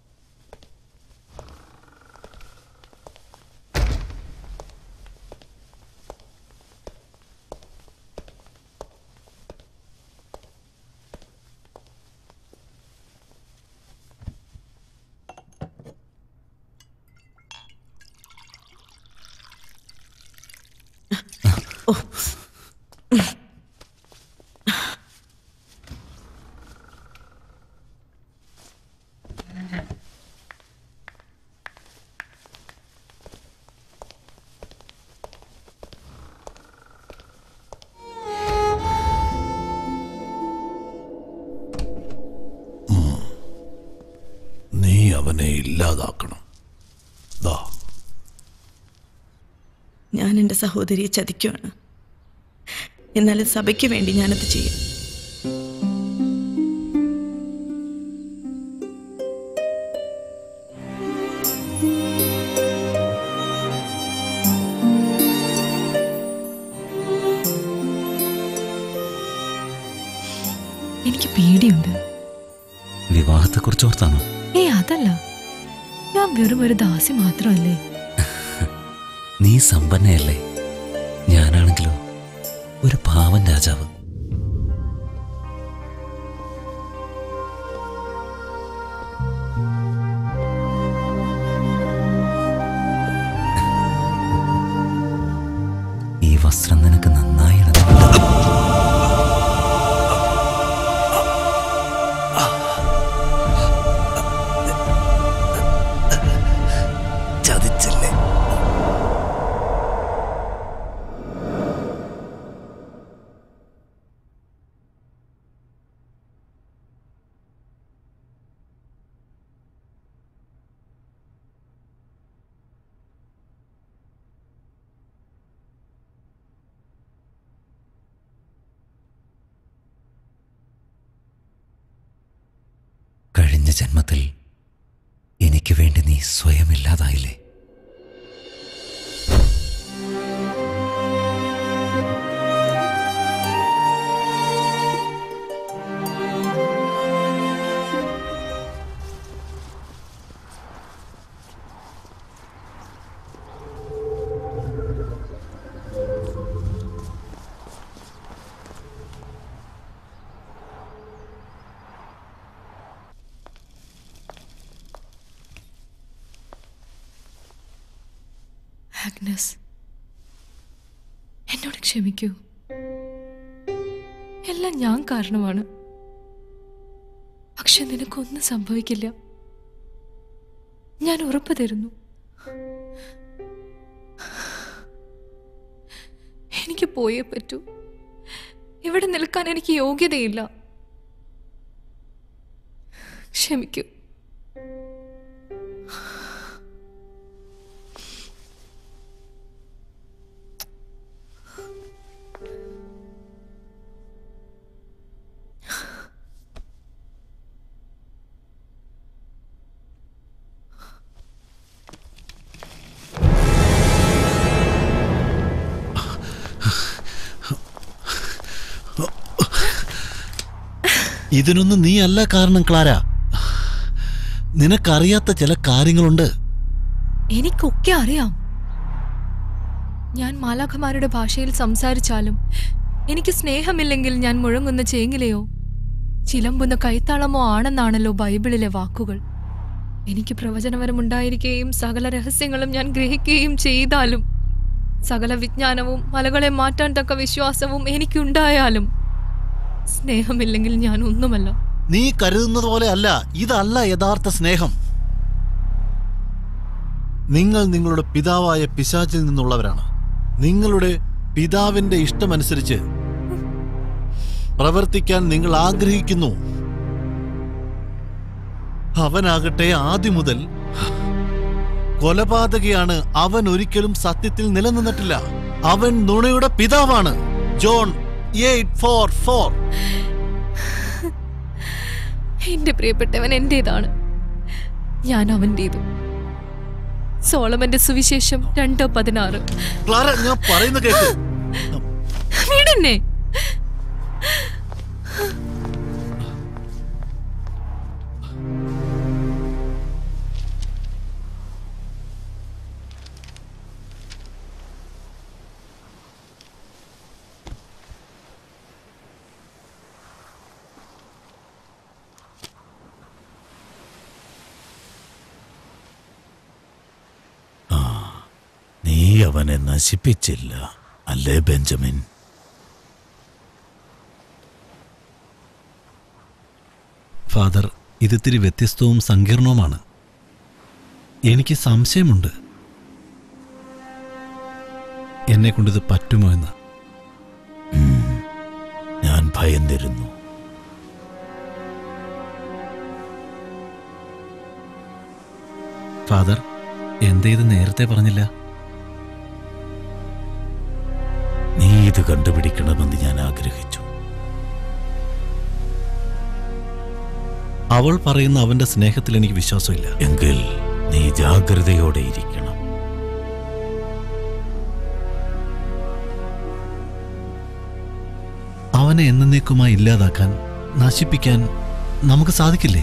നീ അവനെ ഇല്ലാതാക്കണം ദാ ഞാൻ എൻ്റെ സഹോദരിയെ ചതിക്കുവാണ് എന്നാലും സഭയ്ക്ക് വേണ്ടി ഞാനത് ചെയ്യും എനിക്ക് പേടിയുണ്ട് വിവാഹത്തെക്കുറിച്ച് ഓർത്താണോ ഏ അതല്ല ഞാൻ വെറും ഒരു ദാസി മാത്രമല്ലേ നീ സമ്പന്നയല്ലേ ഞാനാണെങ്കിലോ ഒരു പാവൻ രാജാവ് ഈ വസ്ത്രം നിനക്ക് നന്നായി ഇണങ്ങുന്നുണ്ട്. ചതിച്ചല്ലേ കഴിഞ്ഞ ജന്മത്തിൽ എനിക്ക് വേണ്ടി നീ സ്വയം ഇല്ലാതായില്ലേ ആഗ്നസ് എന്നോട് ക്ഷമിക്കൂ എല്ലാം ഞാൻ കാരണമാണ് പക്ഷെ നിനക്കൊന്നും സംഭവിക്കില്ല ഞാൻ ഉറപ്പ് തരുന്നു എനിക്ക് പോയേ പറ്റൂ ഇവിടെ നിൽക്കാൻ എനിക്ക് യോഗ്യതയില്ല ക്ഷമിക്കൂ ഇതിനൊന്നും നീ അല്ല കാരണം ക്ലാര നിനക്കറിയാത്ത ചില കാര്യങ്ങളുണ്ട് എനിക്കൊക്കെ അറിയാം ഞാൻ മാലാഖമാരുടെ ഭാഷയിൽ സംസാരിച്ചാലും എനിക്ക് സ്നേഹമില്ലെങ്കിൽ ഞാൻ മുഴങ്ങുന്ന ചേങ്ങിലയോ ചിലമ്പുന്ന കൈത്താളമോ ആണെന്നാണല്ലോ ബൈബിളിലെ വാക്കുകൾ എനിക്ക് പ്രവചനപരമുണ്ടായിരിക്കുകയും സകല രഹസ്യങ്ങളും ഞാൻ ഗ്രഹിക്കുകയും ചെയ്താലും സകല വിജ്ഞാനവും മലകളെ മാറ്റാൻ തക്ക വിശ്വാസവും എനിക്കുണ്ടായാലും സ്നേഹമില്ലെങ്കിൽ ഞാൻ ഒന്നുമല്ല നീ കരുതുന്നത് പോലെ അല്ല ഇതല്ല യഥാർത്ഥ സ്നേഹം നിങ്ങൾ നിങ്ങളുടെ പിതാവായ പിശാചിൽ നിന്നുള്ളവരാണ് നിങ്ങളുടെ പിതാവിന്റെ ഇഷ്ടമനുസരിച്ച് പ്രവർത്തിക്കാൻ നിങ്ങൾ ആഗ്രഹിക്കുന്നു അവനാകട്ടെ ആദ്യം മുതൽ കൊലപാതകയാണ് അവൻ ഒരിക്കലും സത്യത്തിൽ നിലനിന്നിട്ടില്ല അവൻ നുണയുടെ പിതാവാണ് ജോൺ എയ്റ്റ് ഫോർ ഫോർ എന്റെ പ്രിയപ്പെട്ടവൻ എന്റേതാണ് ഞാൻ അവന്റേതും സോളമന്റെ സുവിശേഷം രണ്ട് പതിനാറ് ക്ലാര ഞാൻ പറയുന്ന കേക്ക് വീടെന്നെ നീ അവനെ നശിപ്പിച്ചില്ല അല്ലേ ബെഞ്ചമിൻ ഫാദർ ഇതിത്തിരി വ്യത്യസ്തവും സങ്കീർണവുമാണ് എനിക്ക് സംശയമുണ്ട് എന്നെ കൊണ്ടിത് പറ്റുമോ എന്ന് ഞാൻ ഭയന്നിരുന്നു ഫാദർ എന്തേ ഇത് നേരത്തെ പറഞ്ഞില്ല നീ ഇത് കണ്ടുപിടിക്കണമെന്ന് ഞാൻ ആഗ്രഹിച്ചു അവൾ പറയുന്ന അവന്റെ സ്നേഹത്തിൽ എനിക്ക് വിശ്വാസമില്ല എങ്കിൽ നീ ജാഗ്രതയോടെ ഇരിക്കണം അവനെ എന്നേക്കുമായി ഇല്ലാതാക്കാൻ നശിപ്പിക്കാൻ നമുക്ക് സാധിക്കില്ലേ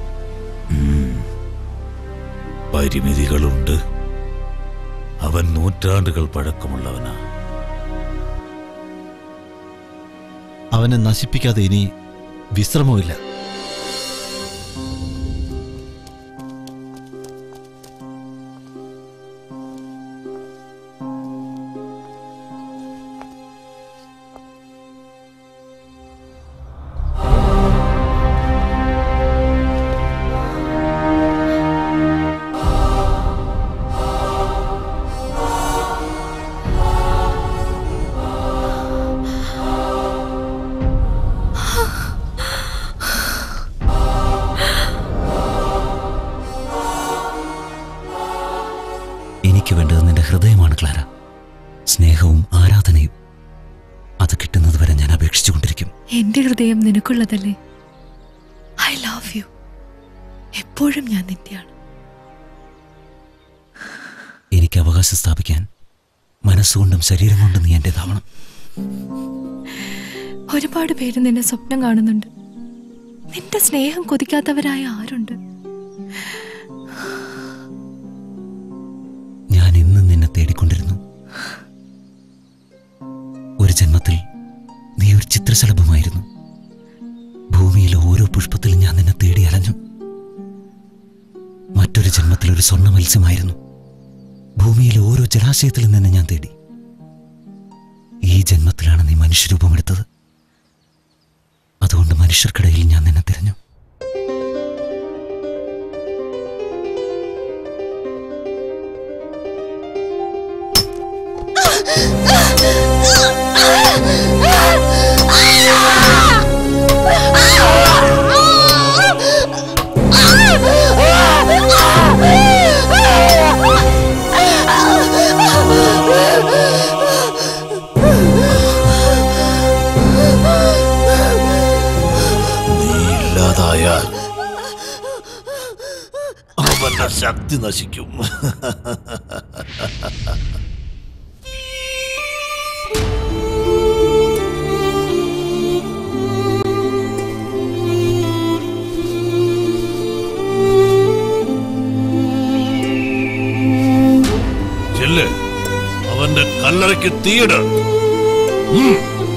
പരിമിതികളുണ്ട് അവൻ നൂറ്റാണ്ടുകൾ പഴക്കമുള്ളവനാ അവനെ നശിപ്പിക്കാതെ ഇനി വിശ്രമമില്ല എനിക്ക് വേണ്ടത് നിന്റെ ഹൃദയമാണ് ക്ലാര സ്നേഹവും ആരാധനയും അത് കിട്ടുന്നത് വരെ ഞാൻ അപേക്ഷിച്ചുകൊണ്ടിരിക്കും എന്റെ ഹൃദയം നിനക്കുള്ളതല്ലേ ഐ ലവ് യു എപ്പോഴും ഞാൻ നിന്റെയാണ് എനിക്ക് അവകാശം സ്ഥാപിക്കാൻ മനസ്സുകൊണ്ടും ശരീരം കൊണ്ടും നീ എന്റേതാവണം ഒരുപാട് പേര് നിന്നെ സ്വപ്നം കാണുന്നുണ്ട് നിന്റെ സ്നേഹം കൊതിക്കാത്തവരായ ആരുണ്ട് ഞാൻ ഇന്നും നിന്നെ തേടിക്കൊണ്ടിരുന്നു ഒരു ജന്മത്തിൽ നീ ഒരു ചിത്രശലഭമായിരുന്നു ഭൂമിയിലെ ഓരോ പുഷ്പത്തിലും ഞാൻ നിന്നെ തേടി അലഞ്ഞു മറ്റൊരു ജന്മത്തിൽ ഒരു സ്വർണ്ണ മത്സ്യമായിരുന്നു ഭൂമിയിലെ ഓരോ ജലാശയത്തിലും നിന്നെ ഞാൻ തേടി ഈ ജന്മത്തിലാണ് നീ മനുഷ്യരൂപമെടുത്തത് അതുകൊണ്ട് മനുഷ്യർക്കിടയിൽ ഞാൻ നിന്നെ തിരഞ്ഞു നീ ഇല്ലാതായാൽ അവന്റെ ശക്തി നശിക്കും തലയ്ക്ക് തീയിട് ഉം.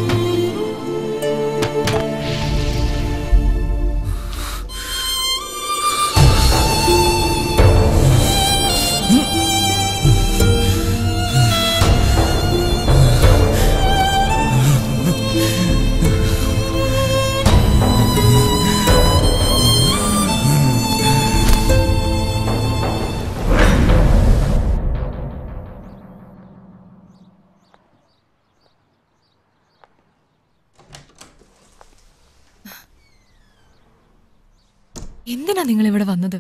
എന്തിനാ നിങ്ങൾ ഇവിടെ വന്നത്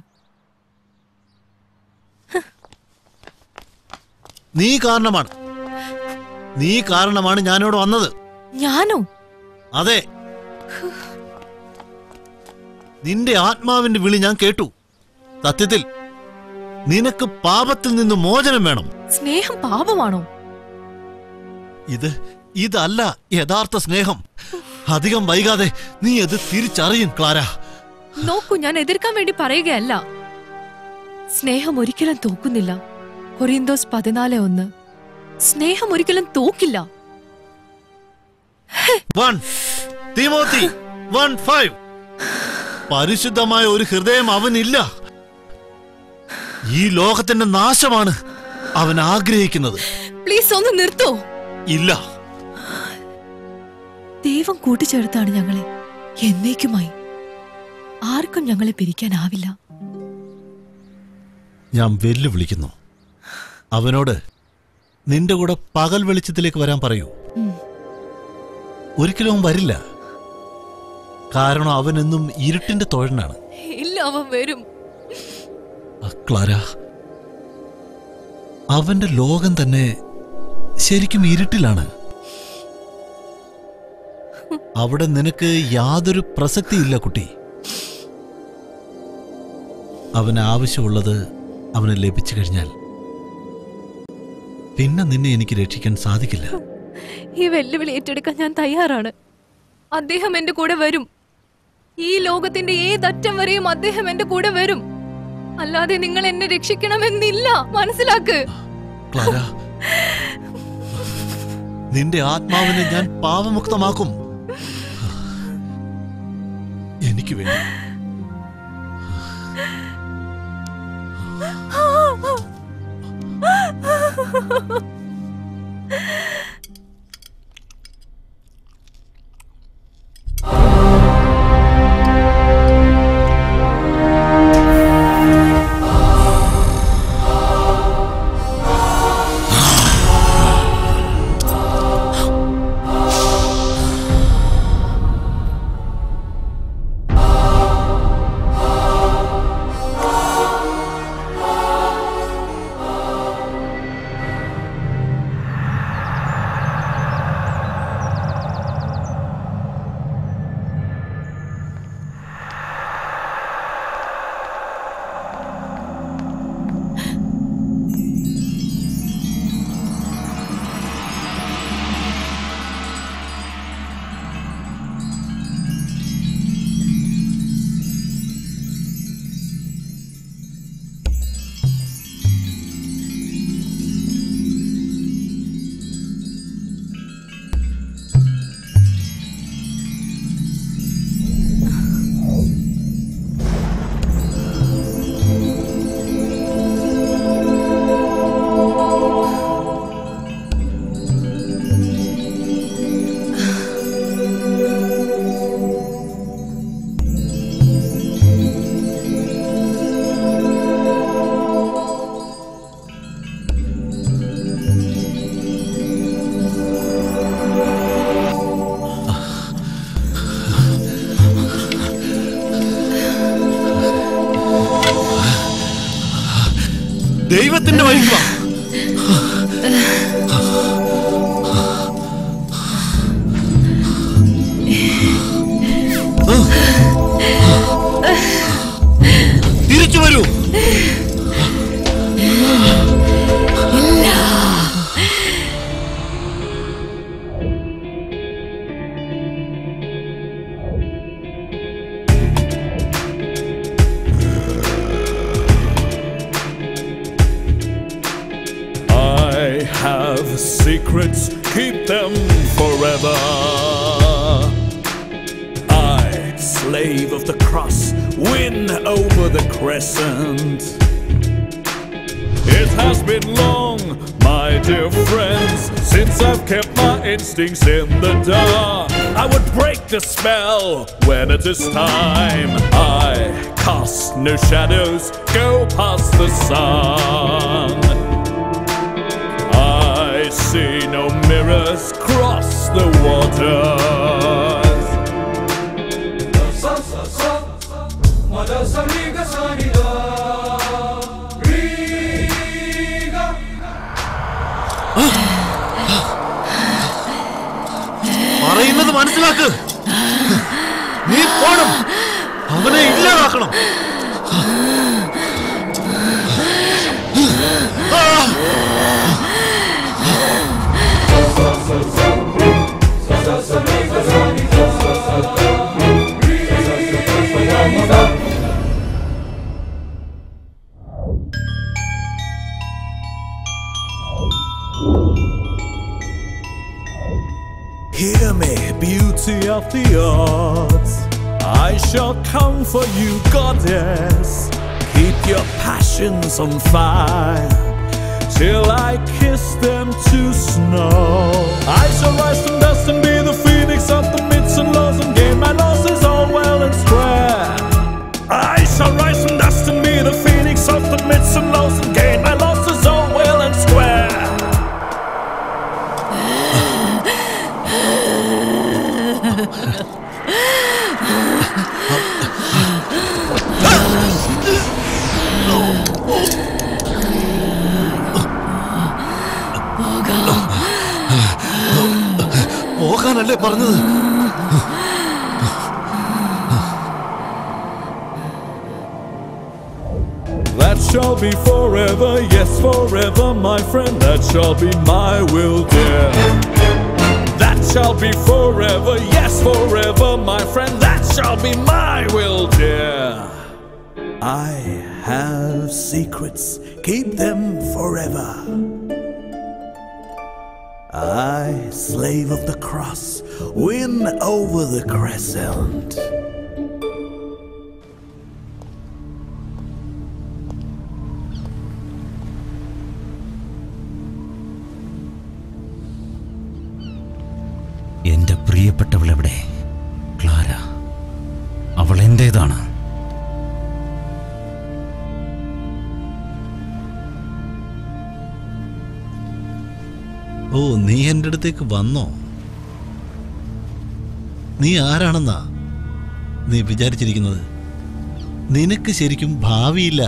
നീ കാരണമാണ് നീ കാരണമാണ് ഞാനിവിടെ വന്നത് ഞാനോ അതെ നിന്റെ ആത്മാവിന്റെ വിളി ഞാൻ കേട്ടു സത്യത്തിൽ നിനക്ക് പാപത്തിൽ നിന്ന് മോചനം വേണം സ്നേഹം പാപമാണോ ഇത് ഇതല്ല യഥാർത്ഥ സ്നേഹം അധികം വൈകാതെ നീ അത് തിരിച്ചറിയും ക്ലാര നോക്കൂ ഞാൻ എതിർക്കാൻ വേണ്ടി പറയുകയല്ല സ്നേഹം ഒരിക്കലും തോക്കുന്നില്ല കൊറിയന്തോസ് പതിനാല് ഒന്ന് സ്നേഹം ഒരിക്കലും തോക്കില്ല വൺ തിമോത്തി വൺ ഫൈവ് പരിശുദ്ധമായ ഒരു ഹൃദയം അവനില്ല ഈ ലോകത്തിന്റെ നാശമാണ് അവൻ ആഗ്രഹിക്കുന്നത് പ്ലീസ് ഒന്ന് നിർത്തോ ഇല്ല ദൈവം കൂട്ടിച്ചേർത്താണ് ഞങ്ങളെ എന്നേക്കുമായി ആർക്കും ഞങ്ങളെ പിരിക്കാനാവില്ല ഞാൻ വെല്ലുവിളിക്കുന്നു അവനോട് നിന്റെ കൂടെ പകൽ വെളിച്ചത്തിലേക്ക് വരാൻ പറയൂ ഉം. ഒരിക്കലും അവൻ വരില്ല കാരണം അവനെന്നും ഇരുട്ടിന്റെ തോഴനാണ് ഇല്ല അവൻ വരും ആ, ക്ലാര അവന്റെ ലോകം തന്നെ ശരിക്കും ഇരുട്ടിലാണ് അവിടെ നിനക്ക് യാതൊരു പ്രസക്തിയില്ല കുട്ടി അവന് ആവശ്യമുള്ളത് അവന് ലഭിച്ചു കഴിഞ്ഞാൽ പിന്നെ നിന്നെ എനിക്ക് രക്ഷിക്കാൻ സാധിക്കില്ല ഈ വെല്ലുവിളി ഏറ്റെടുക്കാൻ ഞാൻ തയ്യാറാണ് അദ്ദേഹം എന്റെ കൂടെ വരും ഈ ലോകത്തിന്റെ ഏതറ്റം വരെയും അദ്ദേഹം എന്റെ കൂടെ വരും അല്ലാതെ നിങ്ങൾ എന്നെ രക്ഷിക്കണമെന്നില്ല മനസ്സിലാക്ക് ക്ലാര നിന്റെ ആത്മാവിനെ ഞാൻ പാപമുക്തമാക്കും എനിക്ക് വേണ്ടി ആ secrets, keep them forever. I, slave of the cross, win over the crescent. It has been long, my dear friends, since I've kept my instincts in the dark. I would break the spell when it is time. I cast no shadows, go past the sun. I see no mirrors cross the waters. പറയുന്നത് മനസ്സിലാക്ക് നീ പോണം അവനെ ഇല്ലാതാക്കണം Hear me, beauty of the odds. I shall come for you, goddess. Keep your passions on fire till I kiss them to snow. I shall rise from dust and be the phoenix of the midst and lows and gain my losses all well and square. I shall rise from dust and be the phoenix of the midst and lows and gain my losses all well and square. പോകാനല്ലേ പറഞ്ഞത് That shall be forever, yes, forever, my friend. That shall be my will, dear. That shall be forever, yes, forever, my friend. That shall be my will, dear. I have secrets, keep them forever. I, slave of the cross, win over the crescent. എന്റെ പ്രിയപ്പെട്ടവൾ എവിടെ Clara അവൾ എന്റേതാണ് ഓ നീ എൻ്റെ അടുത്തേക്ക് വന്നോ നീ ആരാണെന്നാ നീ വിചാരിച്ചിരിക്കുന്നത് നിനക്ക് ശരിക്കും ഭാവിയില്ല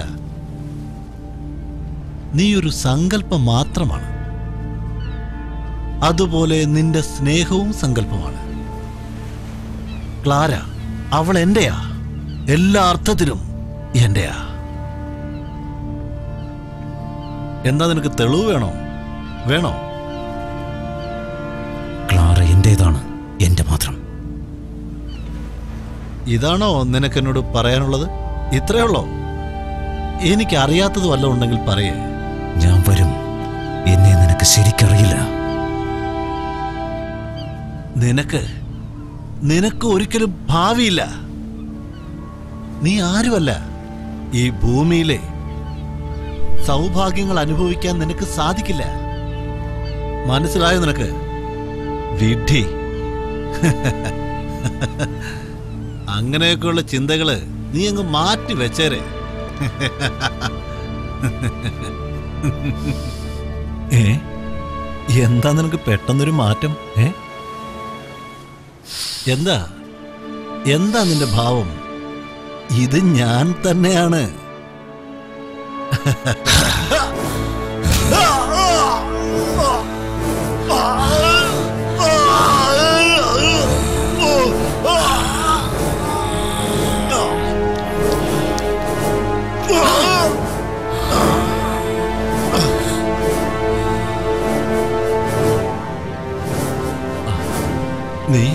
നീ ഒരു സങ്കല്പം മാത്രമാണ് അതുപോലെ നിന്റെ സ്നേഹവും സങ്കല്പമാണ് ക്ലാര അവൾ എന്റെയാ എല്ലാ അർത്ഥത്തിലും എന്റെയാ എന്താ നിനക്ക് തെളിവ് വേണോ വേണോ ക്ലാര എന്റേതാണ് എന്റെ മാത്രം ഇതാണോ നിനക്ക് എന്നോട് പറയാനുള്ളത് ഇത്രയേ ഉള്ളോ എനിക്ക് അറിയാത്തത് വല്ലതും ഉണ്ടെങ്കിൽ പറയേ ഞാൻ വരും എന്നെ നിനക്ക് ശരിക്കറിയില്ല നിനക്ക് നിനക്ക് ഒരിക്കലും ഭാവിയില്ല നീ ആരുമല്ല ഈ ഭൂമിയിലെ സൗഭാഗ്യങ്ങൾ അനുഭവിക്കാൻ നിനക്ക് സാധിക്കില്ല മനസ്സിലായോ നിനക്ക് വിഡ്ഢി അങ്ങനെയൊക്കെയുള്ള ചിന്തകള് നീ അങ്ങ് മാറ്റി വെച്ചേരെ ഏ എന്താ നിനക്ക് പെട്ടെന്നൊരു മാറ്റം ഏ എന്താ എന്താ നിന്റെ ഭാവം ഇത് ഞാൻ തന്നെയാണ് നീ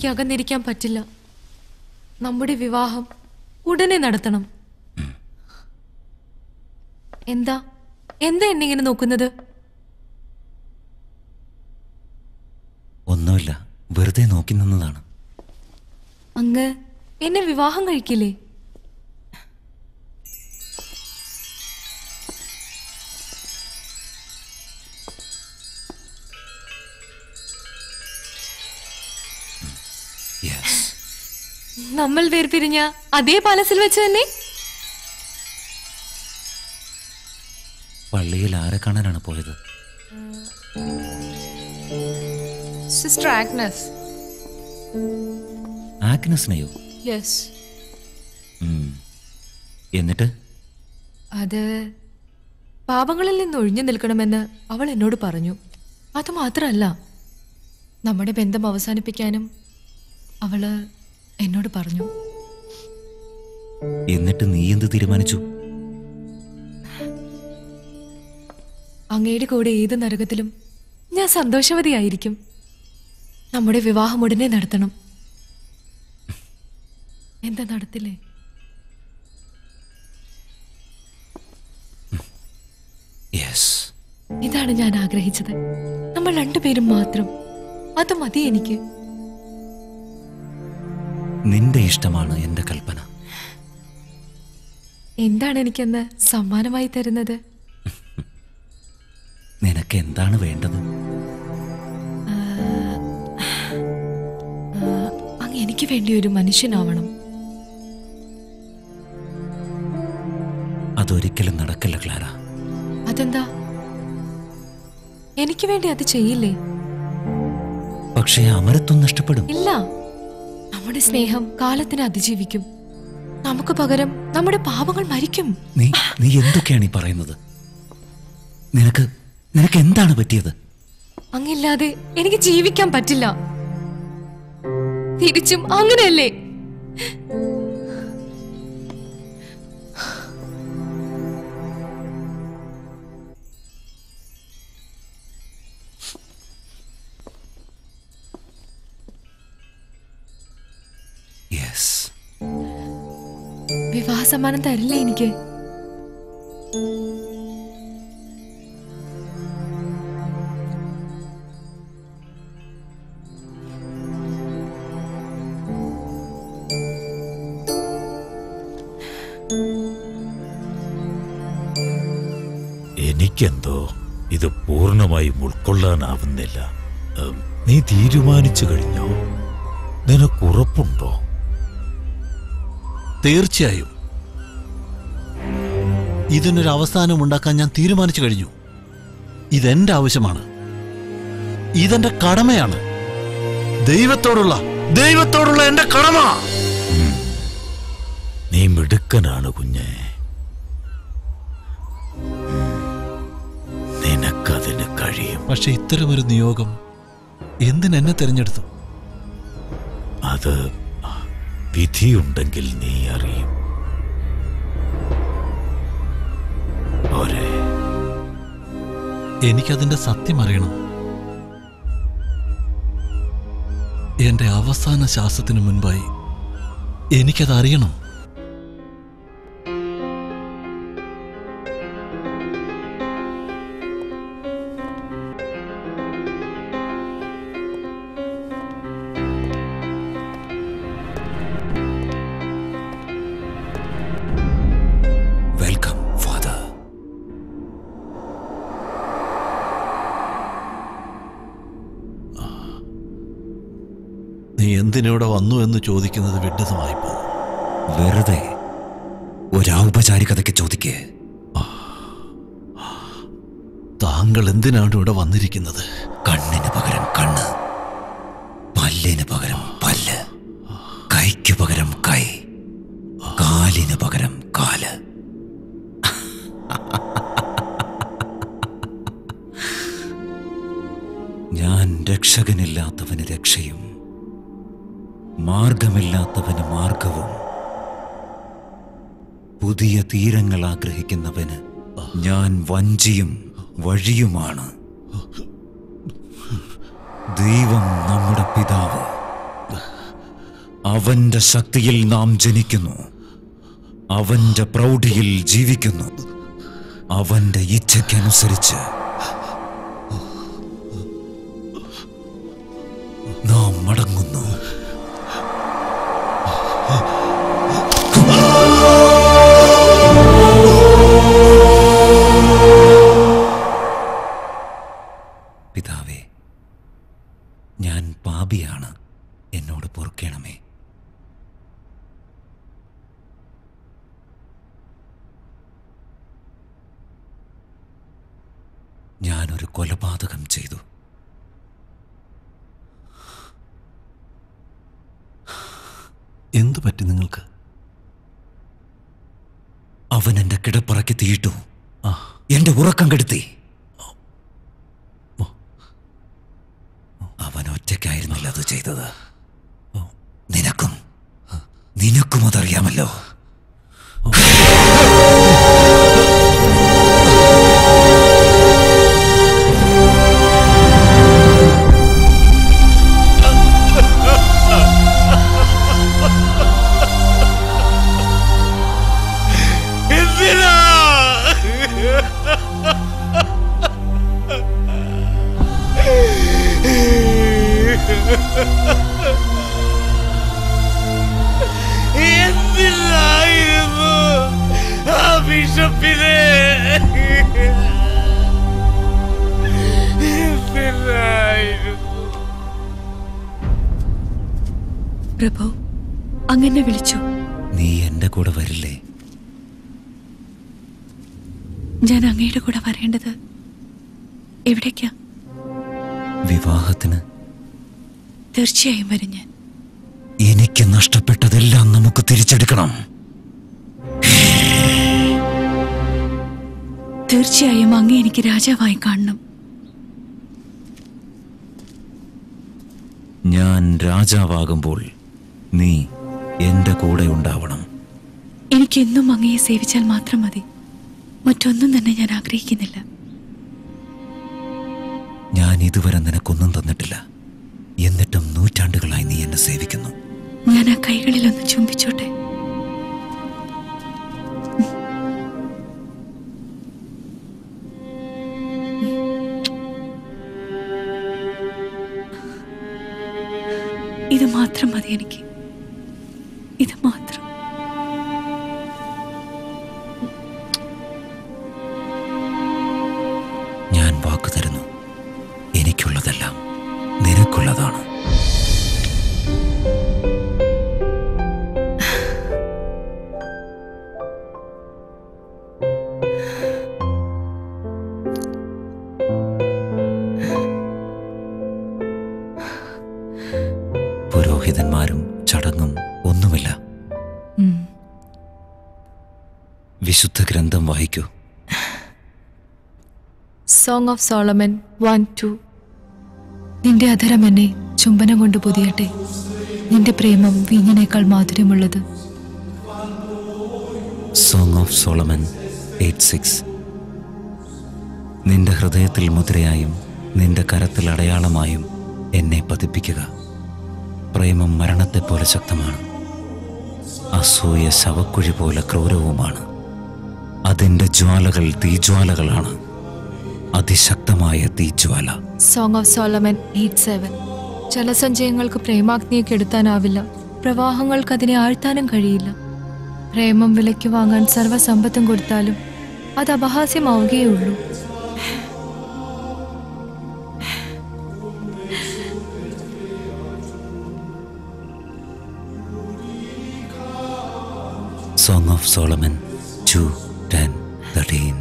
എനിക്ക് അകന്നിരിക്കാൻ പറ്റില്ല നമ്മുടെ വിവാഹം ഉടനെ നടത്തണം എന്താ എന്താ എന്നെ ഇങ്ങനെ നോക്കുന്നത് ഒന്നുമില്ല വെറുതെ നോക്കി നിന്നതാണ് അങ്ങ് എന്നെ വിവാഹം കഴിക്കില്ലേ യെസ് നമ്മൾ വേർപിരിഞ്ഞ അതേ പാലസിൽ വെച്ച് തന്നെ പള്ളിയിൽ ആരെ കാണാനാണ് പോയത് സിസ്റ്റർ ആഗ്നസ് ആഗ്നസിനെയോ യെസ് ഉം. എന്നിട്ട് അത് പാപങ്ങളിൽ നിന്ന് ഒഴിഞ്ഞു നിൽക്കണമെന്ന് അവൾ എന്നോട് പറഞ്ഞു അത് മാത്രമല്ല നമ്മുടെ ബന്ധം അവസാനിപ്പിക്കാനും അവള് എന്നോട് പറഞ്ഞു എന്നിട്ട് നീ എന്ത് തീരുമാനിച്ചു അങ്ങയുടെ കൂടെ ഏത് നരകത്തിലും ഞാൻ സന്തോഷവതിയായിരിക്കും നമ്മുടെ വിവാഹം ഉടനെ നടത്തണം എന്താ നടത്തില്ലേ യെസ് ഇതാണ് ഞാൻ ആഗ്രഹിച്ചത് നമ്മൾ രണ്ടുപേരും മാത്രം അത് മതി എനിക്ക് നിന്റെ ഇഷ്ടമാണ് എന്റെ കൽപ്പന എന്താണ് എനിക്കെന്ന് സമ്മാനമായി തരുന്നത് നിനക്ക് എന്താണ് വേണ്ടത് അങ്ങ് എനിക്ക് വേണ്ടി ഒരു മനുഷ്യനാവണം അതൊരിക്കലും നടക്കില്ല ക്ലാര അതെന്താ എനിക്ക് വേണ്ടി അത് ചെയ്യില്ലേ പക്ഷേ അമരത്വം നഷ്ടപ്പെടും ഇല്ല നമ്മുടെ സ്നേഹം കാലത്തിന് അതിജീവിക്കും നമുക്ക് പകരം നമ്മുടെ പാപങ്ങൾ മരിക്കും നീ നീ എന്തൊക്കെയാണ് ഈ പറയുന്നത് നിനക്ക് നിനക്ക് എന്താണ് പറ്റിയത് അങ്ങില്ലാതെ എനിക്ക് ജീവിക്കാൻ പറ്റില്ല തിരിച്ചും അങ്ങനെയല്ലേ യെസ് വിവാഹ സമ്മാനം തരില്ലേ എനിക്ക് എനിക്കെന്തോ ഇത് പൂർണ്ണമായും ഉൾക്കൊള്ളാനാവുന്നില്ല ഉം, നീ തീരുമാനിച്ചു കഴിഞ്ഞോ നിനക്കുറപ്പുണ്ടോ തീർച്ചയായും ഇതിനൊരു അവസാനം ഉണ്ടാക്കാൻ ഞാൻ തീരുമാനിച്ചു കഴിഞ്ഞു ഇതെന്റെ ആവശ്യമാണ് ഇതെന്റെ കടമയാണ് ദൈവത്തോടുള്ള ദൈവത്തോടുള്ള എന്റെ കടമ നീ മിടുക്കനാണ് കുഞ്ഞെ നിനക്കതിന് കഴിയും പക്ഷെ ഇത്തരമൊരു നിയോഗം എന്തിനെന്നെ തിരഞ്ഞെടുത്തു അത് വിധിയുണ്ടെങ്കിൽ നീ അറിയും പോരെ എനിക്കതിന്റെ സത്യം അറിയണം എന്റെ അവസാന ശ്വാസത്തിന് മുൻപായി എനിക്കത് അറിയണം വെൽക്കം ഫാദർ നീ എന്തിനിവിടെ വന്നു എന്ന് ചോദിക്കുന്നത് വിഡ്ഢിതമായി പോകും വെറുതെ ഒരൗപചാരികതയ്ക്ക് ചോദിക്കേ താങ്കൾ എന്തിനാണ് ഇവിടെ വന്നിരിക്കുന്നത് കണ്ണിന് പകരം കണ്ണ് പല്ലിന് പകരം പല്ല് കൈക്ക് പകരം കൈ കാലിന് പകരം കാല് ഞാൻ രക്ഷകനില്ലാത്തവന് രക്ഷയും മാർഗമില്ലാത്തവന് മാർഗവും പുതിയ തീരങ്ങൾ ആഗ്രഹിക്കുന്നവന് ഞാൻ വഞ്ചിയും വഴിയുമാണ് ദൈവം നമ്മുടെ പിതാവ് അവന്റെ ശക്തിയിൽ നാം ജനിക്കുന്നു അവന്റെ പ്രൗഢിയിൽ ജീവിക്കുന്നു അവന്റെ ഇച്ഛയ്ക്കനുസരിച്ച് നാം മടങ്ങുന്നു പിതാവേ ഞാൻ പാപിയാണ് എന്നോട് പൊറുക്കണമേ ഞാനൊരു കൊലപാതകം ചെയ്തു എന്തു പറ്റി നിങ്ങൾക്ക് അവൻ എന്റെ കിടപ്പറക്കി തീയിട്ടു എന്റെ ഉറക്കം കെടുത്തി അവൻ ഒറ്റയ്ക്കായിരുന്നില്ല അത് ചെയ്തത് നിനക്കും നിനക്കും അതറിയാമല്ലോ എന്തിനാ എന്തിനായിരുന്നു ആ ബിഷപ്പിനെ എന്തിനായിരുന്നു പ്രഭു അങ്ങനെ വിളിച്ചു നീ എന്റെ കൂടെ വരില്ലേ ഞാൻ അങ്ങയുടെ കൂടെ വരേണ്ടത് എവിടേക്കാ വിവാഹത്തിന് തീർച്ചയായും വരും ഞാൻ എനിക്ക് നഷ്ടപ്പെട്ടതെല്ലാം നമുക്ക് തിരിച്ചെടുക്കണം തീർച്ചയായും അങ്ങേ എനിക്ക് രാജാവായി കാണണം ഞാൻ രാജാവാകുമ്പോൾ നീ എന്റെ കൂടെ ഉണ്ടാവണം എനിക്കെന്നും അങ്ങയെ സേവിച്ചാൽ മാത്രം മതി മറ്റൊന്നും തന്നെ ഞാൻ ആഗ്രഹിക്കുന്നില്ല ഞാൻ ഇതുവരെ നിനക്കൊന്നും തന്നിട്ടില്ല എന്നിട്ടും നൂറ്റാണ്ടുകളായി നീ എന്നെ സേവിക്കുന്നു ഞാൻ ആ കൈകളിലൊന്ന് ചുംബിച്ചോട്ടെ ഇത് മാത്രം മതി എനിക്ക് ഇത് മാത്രം ഞാൻ വാക്കു തരുന്നു എനിക്കുള്ളതെല്ലാം നിനക്കുള്ളതാണ് പുരോഹിതന്മാരും ചടങ്ങും ഒന്നുമില്ല ഉം. വിശുദ്ധ ഗ്രന്ഥം വായിക്കൂ song of Solomon one two നിന്റെ അധരം എന്നെ ചുംബനം കൊണ്ട് പൊതിയട്ടെ നിന്റെ പ്രേമം വീഞ്ഞിനേക്കാൾ മാധുര്യമുള്ളത് song of Solomon eight six നിന്റെ ഹൃദയത്തിൽ മുദ്രയായും നിന്റെ കരത്തിൽ അടയാളമായും എന്നെ പതിപ്പിക്കുക പ്രേമം മരണത്തെപ്പോലെ ശക്തമാണ് അസൂയ ശവക്കുഴി പോലെ ക്രൂരവുമാണ് അതിൻ്റെ ജ്വാലകൾ തീജ്വാലകളാണ് അതിശക്തമായ തീജ്വാല song of Solomon eight seven ജലസഞ്ചയങ്ങൾക്ക് പ്രേമാഗ്നിയെ കെടുത്താനാവില്ല പ്രവാഹങ്ങൾക്ക് അതിനെ ആഴ്ത്താനും കഴിയില്ല പ്രേമം വിലയ്ക്ക് വാങ്ങാൻ സർവ്വസമ്പത്തും കൊടുത്താലും അത് അപഹാസ്യമാവുകയുള്ളൂ song of Solomon two ten thirteen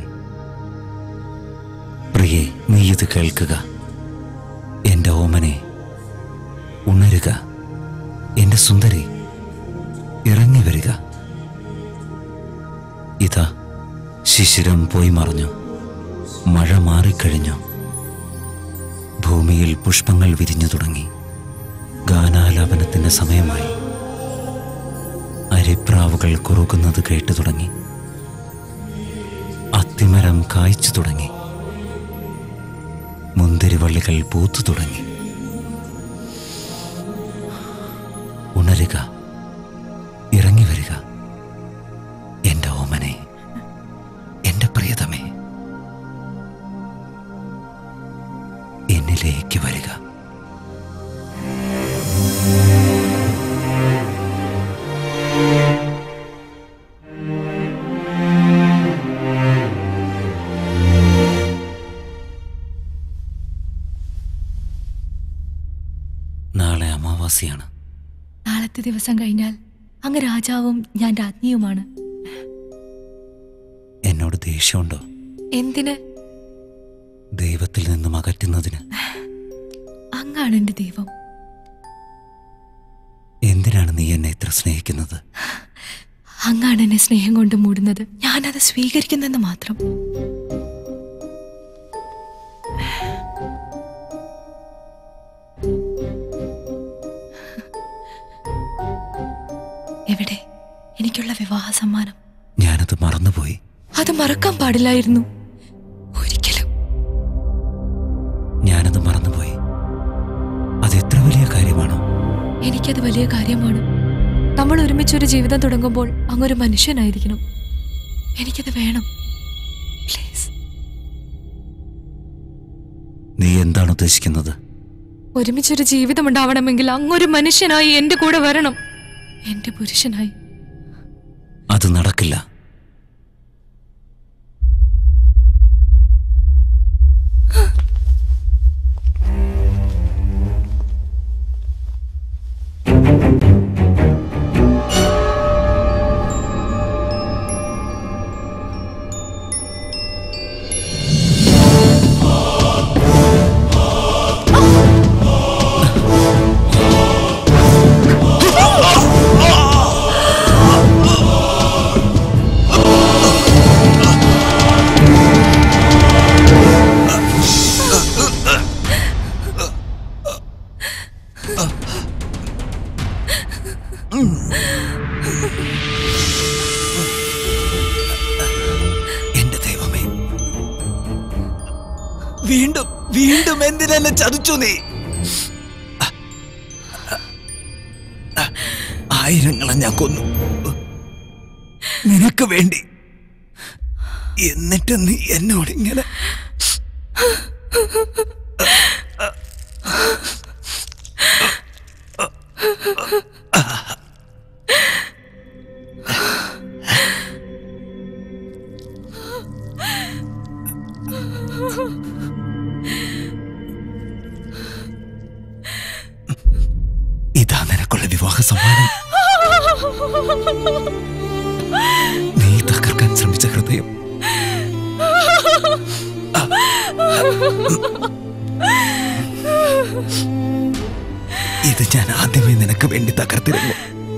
പ്രിയേ നീ ഇത് കേൾക്കുക എൻ്റെ ഓമനെ ഉണരുക എൻ്റെ സുന്ദരി ഇറങ്ങി വരിക ഇതാ ശിശിരം പോയി മറഞ്ഞു മഴ മാറിക്കഴിഞ്ഞു ഭൂമിയിൽ പുഷ്പങ്ങൾ വിരിഞ്ഞു തുടങ്ങി ഗാനാലാപനത്തിൻ്റെ സമയമായി അരിപ്രാവുകൾ കുറുകുന്നത് കേട്ടു തുടങ്ങി അത്തിമരം കായ്ച്ചു തുടങ്ങി മുന്തിരിവള്ളികൾ പൂത്തു തുടങ്ങി ഉണരുക എന്നിലേക്ക് വരിക നാളെ അമാവാസിയാണ് നാളത്തെ ദിവസം കഴിഞ്ഞാൽ അങ്ങ് രാജാവും ഞാൻ രാജ്ഞിയുമാണ് എന്നോട് ദേഷ്യമുണ്ടോ എന്തിന് ദൈവത്തിൽ നിന്നും അകറ്റുന്നതിന് അങ്ങാണ് എന്റെ ദൈവം എന്തിനാണ് നീ എന്നെ ഇത്ര സ്നേഹിക്കുന്നത് അങ്ങാണ് എന്നെ സ്നേഹം കൊണ്ട് മൂടുന്നത് ഞാനത് സ്വീകരിക്കുന്നെന്ന് മാത്രം എവിടെ എനിക്കുള്ള വിവാഹ സമ്മാനം ഞാനത് മറന്നുപോയി അത് മറക്കാൻ പാടില്ലായിരുന്നു ഒരിക്കലും ഞാനത് മറന്നുപോയി അത് എത്ര വലിയ കാര്യമാണോ എനിക്കത് വലിയ കാര്യമാണ് നമ്മൾ ഒരുമിച്ചൊരു ജീവിതം തുടങ്ങുമ്പോൾ അങ്ങൊരു മനുഷ്യനായിരിക്കണം എനിക്കത് വേണം പ്ലീസ് നീ എന്താണ് ഉദ്ദേശിക്കുന്നത് ഒരുമിച്ചൊരു ജീവിതം ഉണ്ടാവണമെങ്കിൽ അങ്ങൊരു മനുഷ്യനായി എന്റെ കൂടെ വരണം എന്റെ പുരുഷനായി അത് നടക്കില്ല എന്റെ ദൈവമേ വീണ്ടും വീണ്ടും എന്തിനെന്നെ ചതിച്ചു നീ ആയിരങ്ങളെ ഞാൻ കൊന്നു നിനക്ക് വേണ്ടി എന്നിട്ട് നീ എന്നോട് ഇങ്ങനെ ഇതാ നിനക്കുള്ള വിവാഹ സമ്മാനം നീ തകർക്കാൻ ശ്രമിച്ച ഹൃദയം ഇത് ഞാൻ ആദ്യമേ നിനക്ക് വേണ്ടി തകർത്തിരുന്നു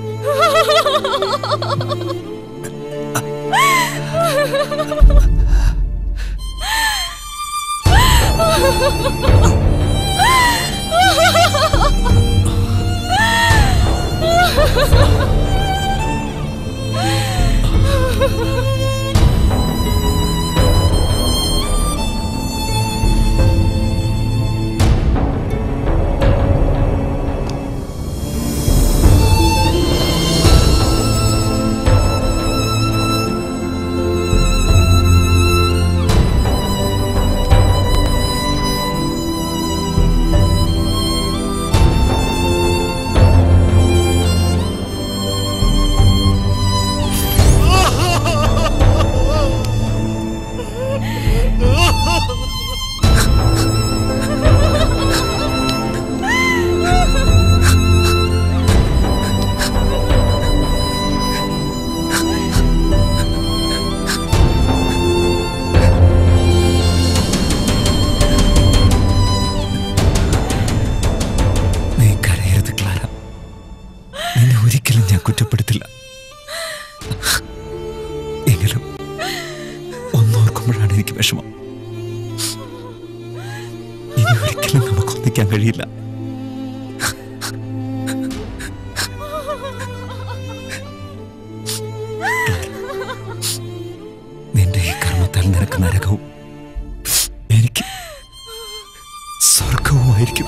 നീ കരയരുത് ക്ലാര നിന്നെ ഒരിക്കലും ഞാൻ കുറ്റപ്പെടുത്തില്ല എങ്കിലും ഒന്നോർക്കുമ്പോഴാണ് എനിക്ക് വിഷമം ഇനി ഒരിക്കലും നമുക്ക് ഒന്നിക്കാൻ കഴിയില്ല നിന്റെ ഈ കർമ്മത്താൽ നിനക്ക് നരകവും എനിക്ക് സ്വർഗവുമായിരിക്കും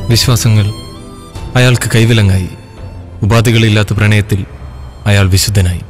വിശ്വാസങ്ങൾ അയാൾക്ക് കൈവിലങ്ങായി ഉപാധികളില്ലാത്ത പ്രണയത്തിൽ അയാൾ വിശുദ്ധനായി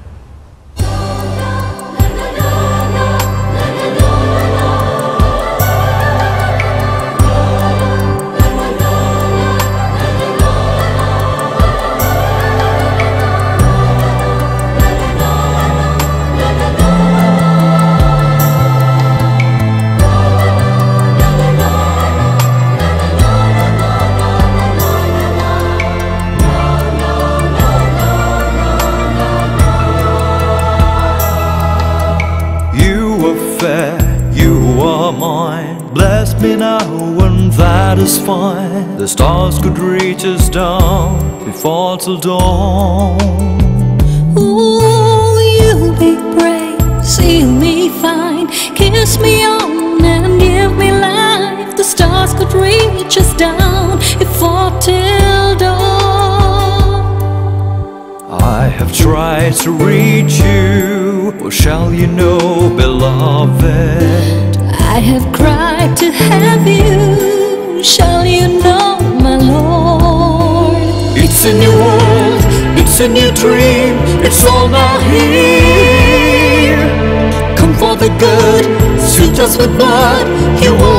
You are fair, you are mine. Bless me now, and that is fine. The stars could reach us down, we fall till dawn. Ooh, you be brave, see me fine, kiss me on and give me life. The stars could reach us down, if fall till dawn. I have tried to reach you, or shall you know, beloved? I have cried to have you, shall you know, my Lord? It's a new world, it's a new dream, it's all now here. Come for the good, suit us with blood, you